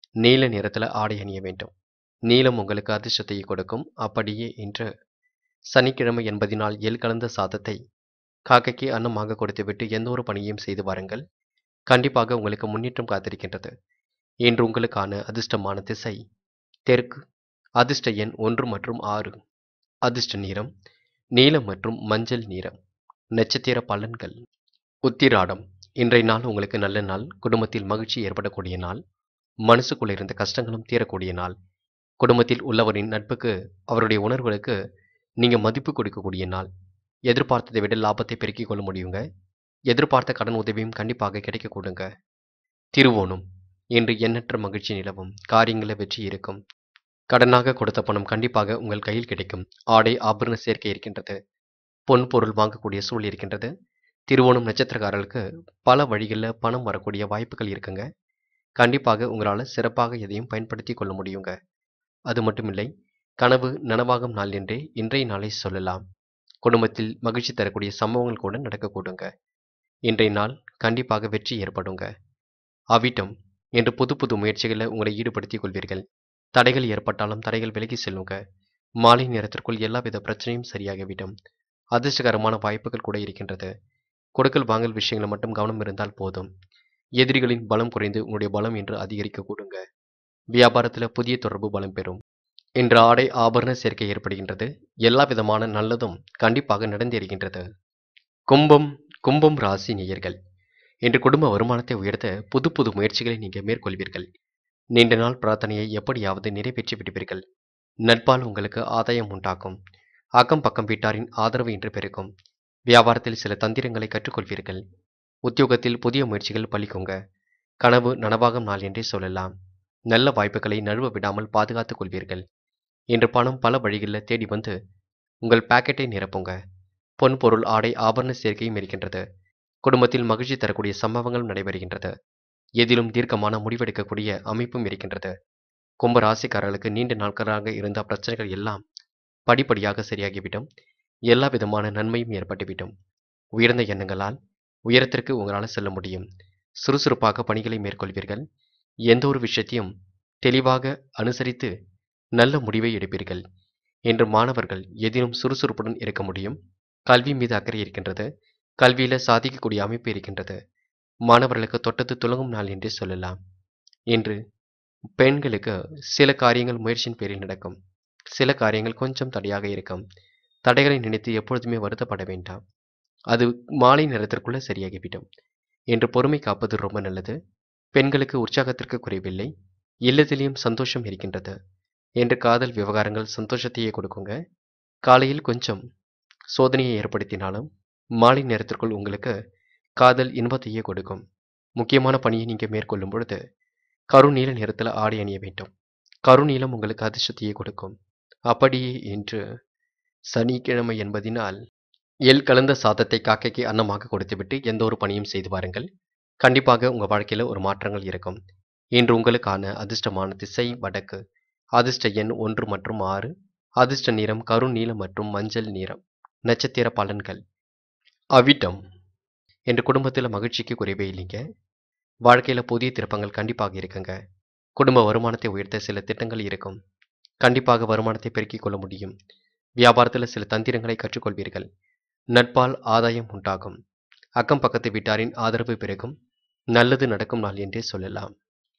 நீல நிறத்தில் ஆடை அணிய வேண்டும் நீலம் உங்களுக்கு அதிர்ஷ்டத்தை கொடுக்கும் அப்படியே இன்று சனிக்கிழமை என்பதினால் எல் கலந்த சாதத்தை காக்கைக்கு அன்னமாக கொடுத்துவிட்டு எந்த ஒரு பணியையும் செய்து வாருங்கள் கண்டிப்பாக உங்களுக்கு முன்னேற்றம் காத்திருக்கின்றது இன்று உங்களுக்கான அதிர்ஷ்டமான திசை தெற்கு அதிர்ஷ்ட எண் ஒன்று மற்றும் ஆறு அதிர்ஷ்ட நிறம் நீலம் மற்றும் மஞ்சள் நிறம் நட்சத்திர பலன்கள் உத்திராடம் இன்றைய நாள் உங்களுக்கு நல்ல நாள் குடும்பத்தில் மகிழ்ச்சி ஏற்படக்கூடிய நாள் மனசுக்குள்ள இருந்த கஷ்டங்களும் தீரக்கூடிய நாள் குடும்பத்தில் உள்ளவரின் நட்புக்கு அவருடைய உணர்வுகளுக்கு நீங்கள் மதிப்பு கொடுக்கக்கூடிய நாள் எதிர்பார்த்ததை விட லாபத்தை பெருக்கிக் கொள்ள முடியுங்க எதிர்பார்த்த கடன் உதவியும் கண்டிப்பாக கிடைக்க கொடுங்க திருவோணம் இன்று எண்ணற்ற மகிழ்ச்சி நிலவும் காரியங்களில் வெற்றி இருக்கும் கடனாக கொடுத்த பணம் கண்டிப்பாக உங்கள் கையில் கிடைக்கும் ஆடை ஆபரண சேர்க்கை இருக்கின்றது பொன் பொருள் வாங்கக்கூடிய சூழல் இருக்கின்றது திருவோணம் நட்சத்திரக்காரர்களுக்கு பல வழிகளில் பணம் வரக்கூடிய வாய்ப்புகள் இருக்குங்க கண்டிப்பாக உங்களால் சிறப்பாக எதையும் பயன்படுத்தி கொள்ள முடியுங்க அது மட்டுமில்லை கனவு நனவாகும் நாள் என்றே இன்றைய நாளை சொல்லலாம் குடும்பத்தில் மகிழ்ச்சி தரக்கூடிய சம்பவங்கள் கூட நடக்கக்கூடுங்க இன்றைய நாள் கண்டிப்பாக வெற்றி ஏற்படுங்க அவிட்டம் என்று புது புது முயற்சிகளில் உங்களை ஈடுபடுத்திக் கொள்வீர்கள் தடைகள் ஏற்பட்டாலும் தடைகள் விலகி செல்லுங்க மாலை நேரத்திற்குள் எல்லாவித பிரச்சனையும் சரியாகிவிடும் அதிர்ஷ்டகரமான வாய்ப்புகள் கூட இருக்கின்றது கொடுக்கல் வாங்கல் விஷயங்களை மட்டும் கவனம் இருந்தால் போதும் எதிரிகளின் பலம் குறைந்து உங்களுடைய பலம் என்று அதிகரிக்க கூடுங்க வியாபாரத்தில் புதிய தொடர்பு பலம் பெறும் இன்று ஆடை ஆபரண சேர்க்கை ஏற்படுகின்றது எல்லா விதமான நல்லதும் கண்டிப்பாக நடந்தேறுகின்றது கும்பம் கும்பம் ராசி நேயர்கள் இன்று குடும்ப வருமானத்தை உயர்த்த புது புது முயற்சிகளை நீங்கள் மேற்கொள்வீர்கள் நீண்ட நாள் பிரார்த்தனையை எப்படியாவது நிறைவேற்றி விடுவீர்கள் நட்பால் உங்களுக்கு ஆதாயம் உண்டாக்கும் அக்கம் பக்கம் வீட்டாரின் ஆதரவு இன்று பெருக்கும் வியாபாரத்தில் சில தந்திரங்களை கற்றுக்கொள்வீர்கள் உத்தியோகத்தில் புதிய முயற்சிகள் பலிக்குங்க கனவு நனவாகும் நாள் என்றே சொல்லலாம் நல்ல வாய்ப்புகளை நழுவ விடாமல் பாதுகாத்துக் கொள்வீர்கள் இன்று பணம் பல வழிகளில் தேடி வந்து உங்கள் பாக்கெட்டை நிரப்புங்க பொன் பொருள் ஆடை ஆபரண சேர்க்கையும் இருக்கின்றது குடும்பத்தில் மகிழ்ச்சி தரக்கூடிய சம்பவங்களும் நடைபெறுகின்றது எதிலும் தீர்க்கமான முடிவெடுக்கக்கூடிய அமைப்பும் இருக்கின்றது கும்ப ராசிக்காரர்களுக்கு நீண்ட நாட்களாக இருந்த பிரச்சனைகள் எல்லாம் படிப்படியாக சரியாகிவிடும் எல்லா விதமான நன்மையும் ஏற்பட்டுவிடும் உயர்ந்த எண்ணங்களால் உயரத்திற்கு உங்களால் செல்ல முடியும் சுறுசுறுப்பாக பணிகளை மேற்கொள்வீர்கள் எந்த ஒரு விஷயத்தையும் தெளிவாக அனுசரித்து நல்ல முடிவை எடுப்பீர்கள் என்று மாணவர்கள் எதிலும் சுறுசுறுப்புடன் இருக்க முடியும் கல்வி மீது அக்கறை இருக்கின்றது கல்வியில் சாதிக்கக்கூடிய அமைப்பு இருக்கின்றது மாணவர்களுக்கு தொட்டது துலங்கும் நாள் என்றே சொல்லலாம் இன்று பெண்களுக்கு சில காரியங்கள் முயற்சியின் பேரில் நடக்கும் சில காரியங்கள் கொஞ்சம் தடையாக இருக்கும் தடைகளை நினைத்து எப்பொழுதுமே வருத்தப்பட வேண்டாம் அது மாலை நேரத்திற்குள்ள சரியாகிவிடும் என்று பொறுமை காப்பது ரொம்ப நல்லது பெண்களுக்கு உற்சாகத்திற்கு குறைவில்லை இல்லத்திலேயும் சந்தோஷம் இருக்கின்றது என்று காதல் விவகாரங்கள் சந்தோஷத்தையே கொடுக்குங்க காலையில் கொஞ்சம் சோதனையை ஏற்படுத்தினாலும் மாலை நேரத்திற்குள் உங்களுக்கு காதல் இன்பத்தையே கொடுக்கும் முக்கியமான பணியை நீங்கள் மேற்கொள்ளும் பொழுது கருநீல நிறத்தில் ஆடை அணிய வேண்டும் கருநீலம் உங்களுக்கு அதிர்ஷ்டத்தையே கொடுக்கும் அப்படியே இன்று சனிக்கிழமை என்பதினால் எல் கலந்த சாதத்தை காக்கைக்கு அன்னமாக கொடுத்துவிட்டு எந்த ஒரு பணியும் செய்து வாருங்கள் கண்டிப்பாக உங்கள் வாழ்க்கையில் ஒரு மாற்றங்கள் இருக்கும் இன்று உங்களுக்கான அதிர்ஷ்டமான திசை வடக்கு அதிர்ஷ்ட எண் ஒன்று மற்றும் ஆறு அதிர்ஷ்ட நிறம் கருநீலம் மற்றும் மஞ்சள் நிறம் நட்சத்திர பலன்கள் அவிட்டம் என்று குடும்பத்தில் மகிழ்ச்சிக்கு குறைவே இல்லைங்க வாழ்க்கையில் புதிய திருப்பங்கள் கண்டிப்பாக இருக்குங்க குடும்ப வருமானத்தை உயர்த்த சில திட்டங்கள் இருக்கும் கண்டிப்பாக வருமானத்தை பெருக்கிக் கொள்ள முடியும் வியாபாரத்தில் சில தந்திரங்களை கற்றுக்கொள்வீர்கள் நட்பால் ஆதாயம் உண்டாகும் அக்கம் பக்கத்து வீட்டாரின் ஆதரவு பிறகும் நல்லது நடக்கும் நாள் என்றே சொல்லலாம்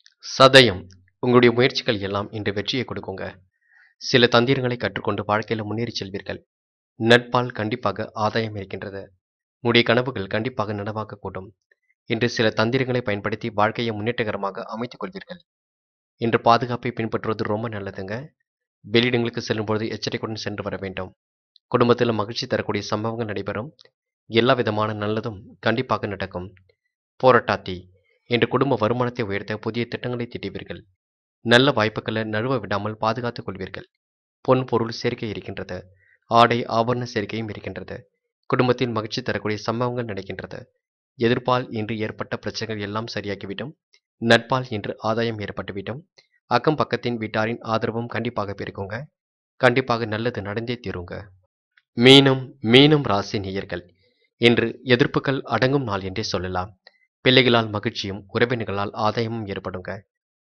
சதயம் உங்களுடைய முயற்சிகள் எல்லாம் இன்று வெற்றியை கொடுக்குங்க சில தந்திரங்களை கற்றுக்கொண்டு வாழ்க்கையில் முன்னேறி செல்வீர்கள் நட்பால் கண்டிப்பாக ஆதாயம் இருக்கின்றது உங்களுடைய கனவுகள் கண்டிப்பாக நனவாகக்கூடும் இன்று சில தந்திரங்களை பயன்படுத்தி வாழ்க்கையை முன்னேற்றகரமாக அமைத்துக் கொள்வீர்கள் இன்று பாதுகாப்பை பின்பற்றுவது ரொம்ப நல்லதுங்க வெளியிடங்களுக்கு செல்லும்பொழுது எச்சரிக்கையுடன் சென்று வர வேண்டும் குடும்பத்தில் மகிழ்ச்சி தரக்கூடிய சம்பவங்கள் நடைபெறும் எல்லா விதமான நல்லதும் கண்டிப்பாக நடக்கும் போராட்டாத்தி இன்று குடும்ப வருமானத்தை உயர்த்த புதிய திட்டங்களை திட்டுவீர்கள் நல்ல வாய்ப்புகளை நழுவ விடாமல் பாதுகாத்துக் கொள்வீர்கள் பொன் பொருள் சேர்க்கை இருக்கின்றது ஆடை ஆபரண சேர்க்கையும் இருக்கின்றது குடும்பத்தில் மகிழ்ச்சி தரக்கூடிய சம்பவங்கள் நடக்கின்றது எதிர்ப்பால் இன்று ஏற்பட்ட பிரச்சனைகள் எல்லாம் சரியாகிவிடும் நட்பால் இன்று ஆதாயம் ஏற்பட்டுவிடும் அக்கம் பக்கத்தின் வீட்டாரின் ஆதரவும் கண்டிப்பாக பெருக்குங்க கண்டிப்பாக நல்லது நடந்தே தீருங்க மீனம் மீனம் ராசி நேயர்கள் இன்று எதிர்ப்புகள் அடங்கும் நாள் என்றே சொல்லலாம் பிள்ளைகளால் மகிழ்ச்சியும் உறவினர்களால் ஆதாயமும் ஏற்படுங்க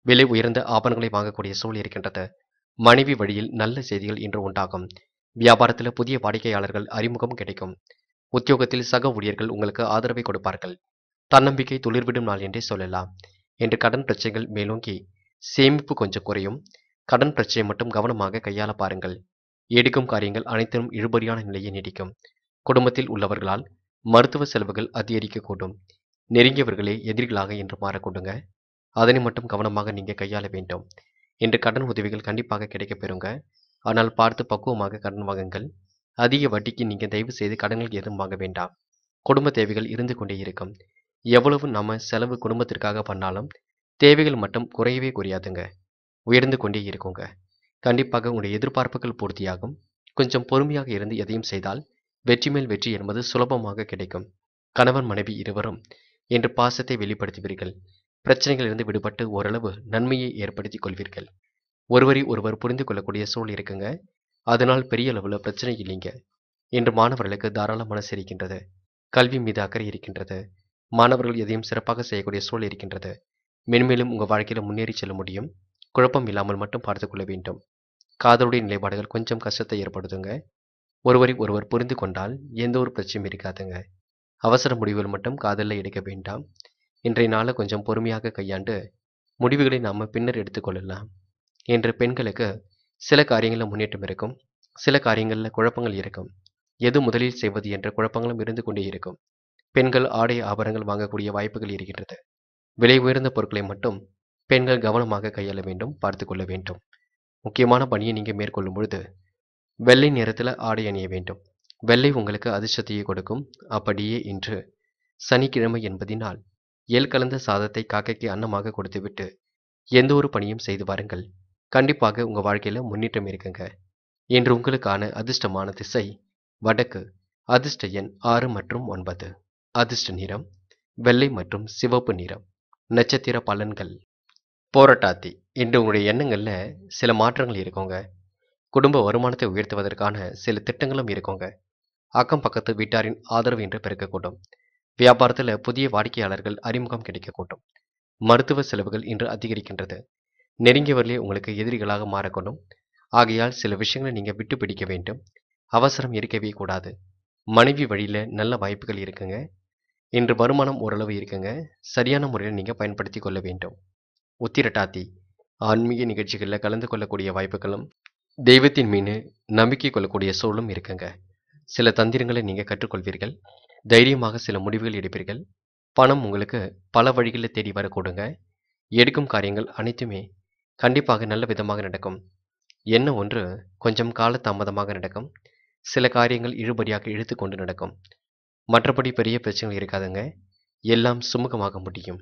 விலை உயர்ந்த ஆபரணங்களை வாங்கக்கூடிய சூழல் இருக்கின்றது மனைவி வழியில் நல்ல செய்திகள் இன்று உண்டாகும் வியாபாரத்தில் புதிய வாடிக்கையாளர்கள் அறிமுகம் கிடைக்கும் உத்தியோகத்தில் சக ஊழியர்கள் உங்களுக்கு ஆதரவை கொடுப்பார்கள் தன்னம்பிக்கை துளிர்விடும் நாள் என்றே சொல்லலாம் என்று கடன் பிரச்சனைகள் மேலோங்கி சேமிப்பு கொஞ்சம் குறையும் கடன் பிரச்சனை மட்டும் கவனமாக கையாள பாருங்கள் எடுக்கும் காரியங்கள் அனைத்திலும் இழுபறியான நிலையை நீடிக்கும் குடும்பத்தில் உள்ளவர்களால் மருத்துவ செலவுகள் அதிகரிக்கக்கூடும் நெருங்கியவர்களே எதிரிகளாக என்று மாறக்கூடுங்க அதனை மட்டும் கவனமாக நீங்க கையாள வேண்டும் என்று கடன் உதவிகள் கண்டிப்பாக கிடைக்கப் பெறுங்க ஆனால் பார்த்து பக்குவமாக கடன் வாங்குங்கள் அதிக வட்டிக்கு நீங்க தயவு செய்து கடன்கள் எதுவும் வாங்க வேண்டாம் குடும்ப தேவைகள் இருந்து கொண்டே இருக்கும் எவ்வளவு நம்ம செலவு குடும்பத்திற்காக பண்ணாலும் தேவைகள் மட்டும் குறையவே குறையாதுங்க உயர்ந்து கொண்டே இருக்குங்க கண்டிப்பாக உங்களுடைய எதிர்பார்ப்புகள் பூர்த்தியாகும் கொஞ்சம் பொறுமையாக இருந்து எதையும் செய்தால் வெற்றி மேல் வெற்றி என்பது சுலபமாக கிடைக்கும் கணவன் மனைவி இருவரும் என்று பாசத்தை வெளிப்படுத்துவீர்கள் பிரச்சனைகளிலிருந்து விடுபட்டு ஓரளவு நன்மையை ஏற்படுத்திக் கொள்வீர்கள் ஒருவரை ஒருவர் புரிந்து கொள்ளக்கூடிய சூழல் இருக்குங்க அதனால் பெரிய அளவில் பிரச்சனை இல்லைங்க இன்று மாணவர்களுக்கு தாராள மனசு இருக்கின்றது கல்வி மீது அக்கறை இருக்கின்றது மாணவர்கள் எதையும் சிறப்பாக செய்யக்கூடிய சூழல் இருக்கின்றது மென்மேலும் உங்கள் வாழ்க்கையில் முன்னேறி செல்ல முடியும் குழப்பம் இல்லாமல் மட்டும் பார்த்து கொள்ள வேண்டும் காதலுடைய நிலைப்பாடுகள் கொஞ்சம் கஷ்டத்தை ஏற்படுத்துங்க ஒருவரை ஒருவர் புரிந்து கொண்டால் எந்த ஒரு பிரச்சனையும் இருக்காதுங்க அவசர முடிவுகள் மட்டும் காதலில் எடுக்க வேண்டாம் இன்றைய நாளை கொஞ்சம் பொறுமையாக கையாண்டு முடிவுகளை நாம் பின்னர் எடுத்துக்கொள்ளலாம் என்று பெண்களுக்கு சில காரியங்களில் முன்னேற்றம் இருக்கும் சில காரியங்களில் குழப்பங்கள் இருக்கும் எது முதலில் செய்வது என்ற குழப்பங்களும் இருந்து கொண்டே இருக்கும் பெண்கள் ஆடை ஆபரணங்கள் வாங்கக்கூடிய வாய்ப்புகள் இருக்கின்றது விலை உயர்ந்த பொருட்களை மட்டும் பெண்கள் கவனமாக கையாள வேண்டும் பார்த்து கொள்ள வேண்டும் முக்கியமான பணியை நீங்கள் மேற்கொள்ளும் பொழுது வெள்ளை நிறத்தில் ஆடை அணிய வேண்டும் வெள்ளை உங்களுக்கு அதிர்ஷ்டத்தையே கொடுக்கும் அப்படியே இன்று சனிக்கிழமை என்பதினால் எல் கலந்த சாதத்தை காக்கைக்கு அன்னமாக கொடுத்துவிட்டு எந்த ஒரு பணியும் செய்து வாருங்கள் கண்டிப்பாக உங்கள் வாழ்க்கையில் முன்னேற்றம் இருக்குங்க இன்று உங்களுக்கான அதிர்ஷ்டமான திசை வடக்கு அதிர்ஷ்ட எண் ஆறு மற்றும் ஒன்பது அதிர்ஷ்ட நிறம் வெள்ளை மற்றும் சிவப்பு நிறம் நட்சத்திர பலன்கள் போராட்டாத்தி இன்று உங்களுடைய எண்ணங்களில் சில மாற்றங்கள் இருக்குங்க குடும்ப வருமானத்தை உயர்த்துவதற்கான சில திட்டங்களும் இருக்குங்க அக்கம் பக்கத்து வீட்டாரின் ஆதரவு இன்று பெருக்கக்கூடும் வியாபாரத்தில் புதிய வாடிக்கையாளர்கள் அறிமுகம் கிடைக்கக்கூடும் மருத்துவ செலவுகள் இன்று அதிகரிக்கின்றது நெருங்கியவர்களே உங்களுக்கு எதிரிகளாக மாறக்கூடும் ஆகையால் சில விஷயங்களை நீங்கள் விட்டு பிடிக்க வேண்டும் அவசரம் இருக்கவே கூடாது மனைவி வழியில் நல்ல வாய்ப்புகள் இருக்குங்க இன்று வருமானம் ஓரளவு இருக்குங்க சரியான முறையில் நீங்கள் பயன்படுத்தி கொள்ள வேண்டும் உத்திரட்டாத்தி ஆன்மீக நிகழ்ச்சிகளில் கலந்து கொள்ளக்கூடிய வாய்ப்புகளும் தெய்வத்தின் மீது நம்பிக்கை கொள்ளக்கூடிய சூழலும் இருக்குங்க சில தந்திரங்களை நீங்கள் கற்றுக்கொள்வீர்கள் தைரியமாக சில முடிவுகள் எடுப்பீர்கள் பணம் உங்களுக்கு பல வழிகளில் தேடி வரக்கூடுங்க எடுக்கும் காரியங்கள் அனைத்துமே கண்டிப்பாக நல்ல விதமாக நடக்கும் என்ன ஒன்று கொஞ்சம் கால தாமதமாக நடக்கும் சில காரியங்கள் இழுபடியாக இழுத்து கொண்டு நடக்கும் மற்றபடி பெரிய பிரச்சனைகள் இருக்காதுங்க எல்லாம் சுமூகமாக முடியும்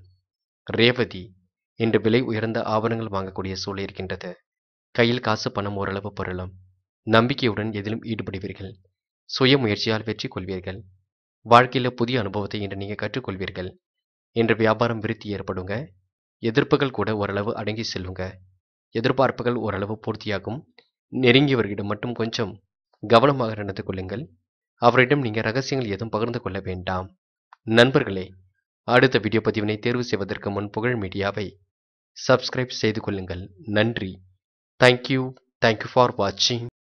ரேவதி இன்று விலை உயர்ந்த ஆபரணங்கள் வாங்கக்கூடிய சூழல் இருக்கின்றது கையில் காசு பணம் ஓரளவு பொருளும் நம்பிக்கையுடன் எதிலும் ஈடுபடுவீர்கள் சுய முயற்சியால் வெற்றி கொள்வீர்கள் வாழ்க்கையில் புதிய அனுபவத்தை இன்று நீங்கள் கற்றுக்கொள்வீர்கள் இன்று வியாபாரம் விருத்தி ஏற்படுங்க எதிர்ப்புகள் கூட ஓரளவு அடங்கி செல்லுங்க எதிர்பார்ப்புகள் ஓரளவு பூர்த்தியாகும் நெருங்கியவர்களிடம் மட்டும் கொஞ்சம் கவனமாக நடந்து கொள்ளுங்கள் அவரிடம் நீங்கள் ரகசியங்கள் எதுவும் பகிர்ந்து கொள்ள வேண்டாம் நண்பர்களே அடுத்த வீடியோ பதிவினை தேர்வு செய்வதற்கு முன் புகழ் மீடியாவை சப்ஸ்கிரைப் செய்து கொள்ளுங்கள் நன்றி தேங்க்யூ தேங்க்யூ ஃபார் வாட்சிங்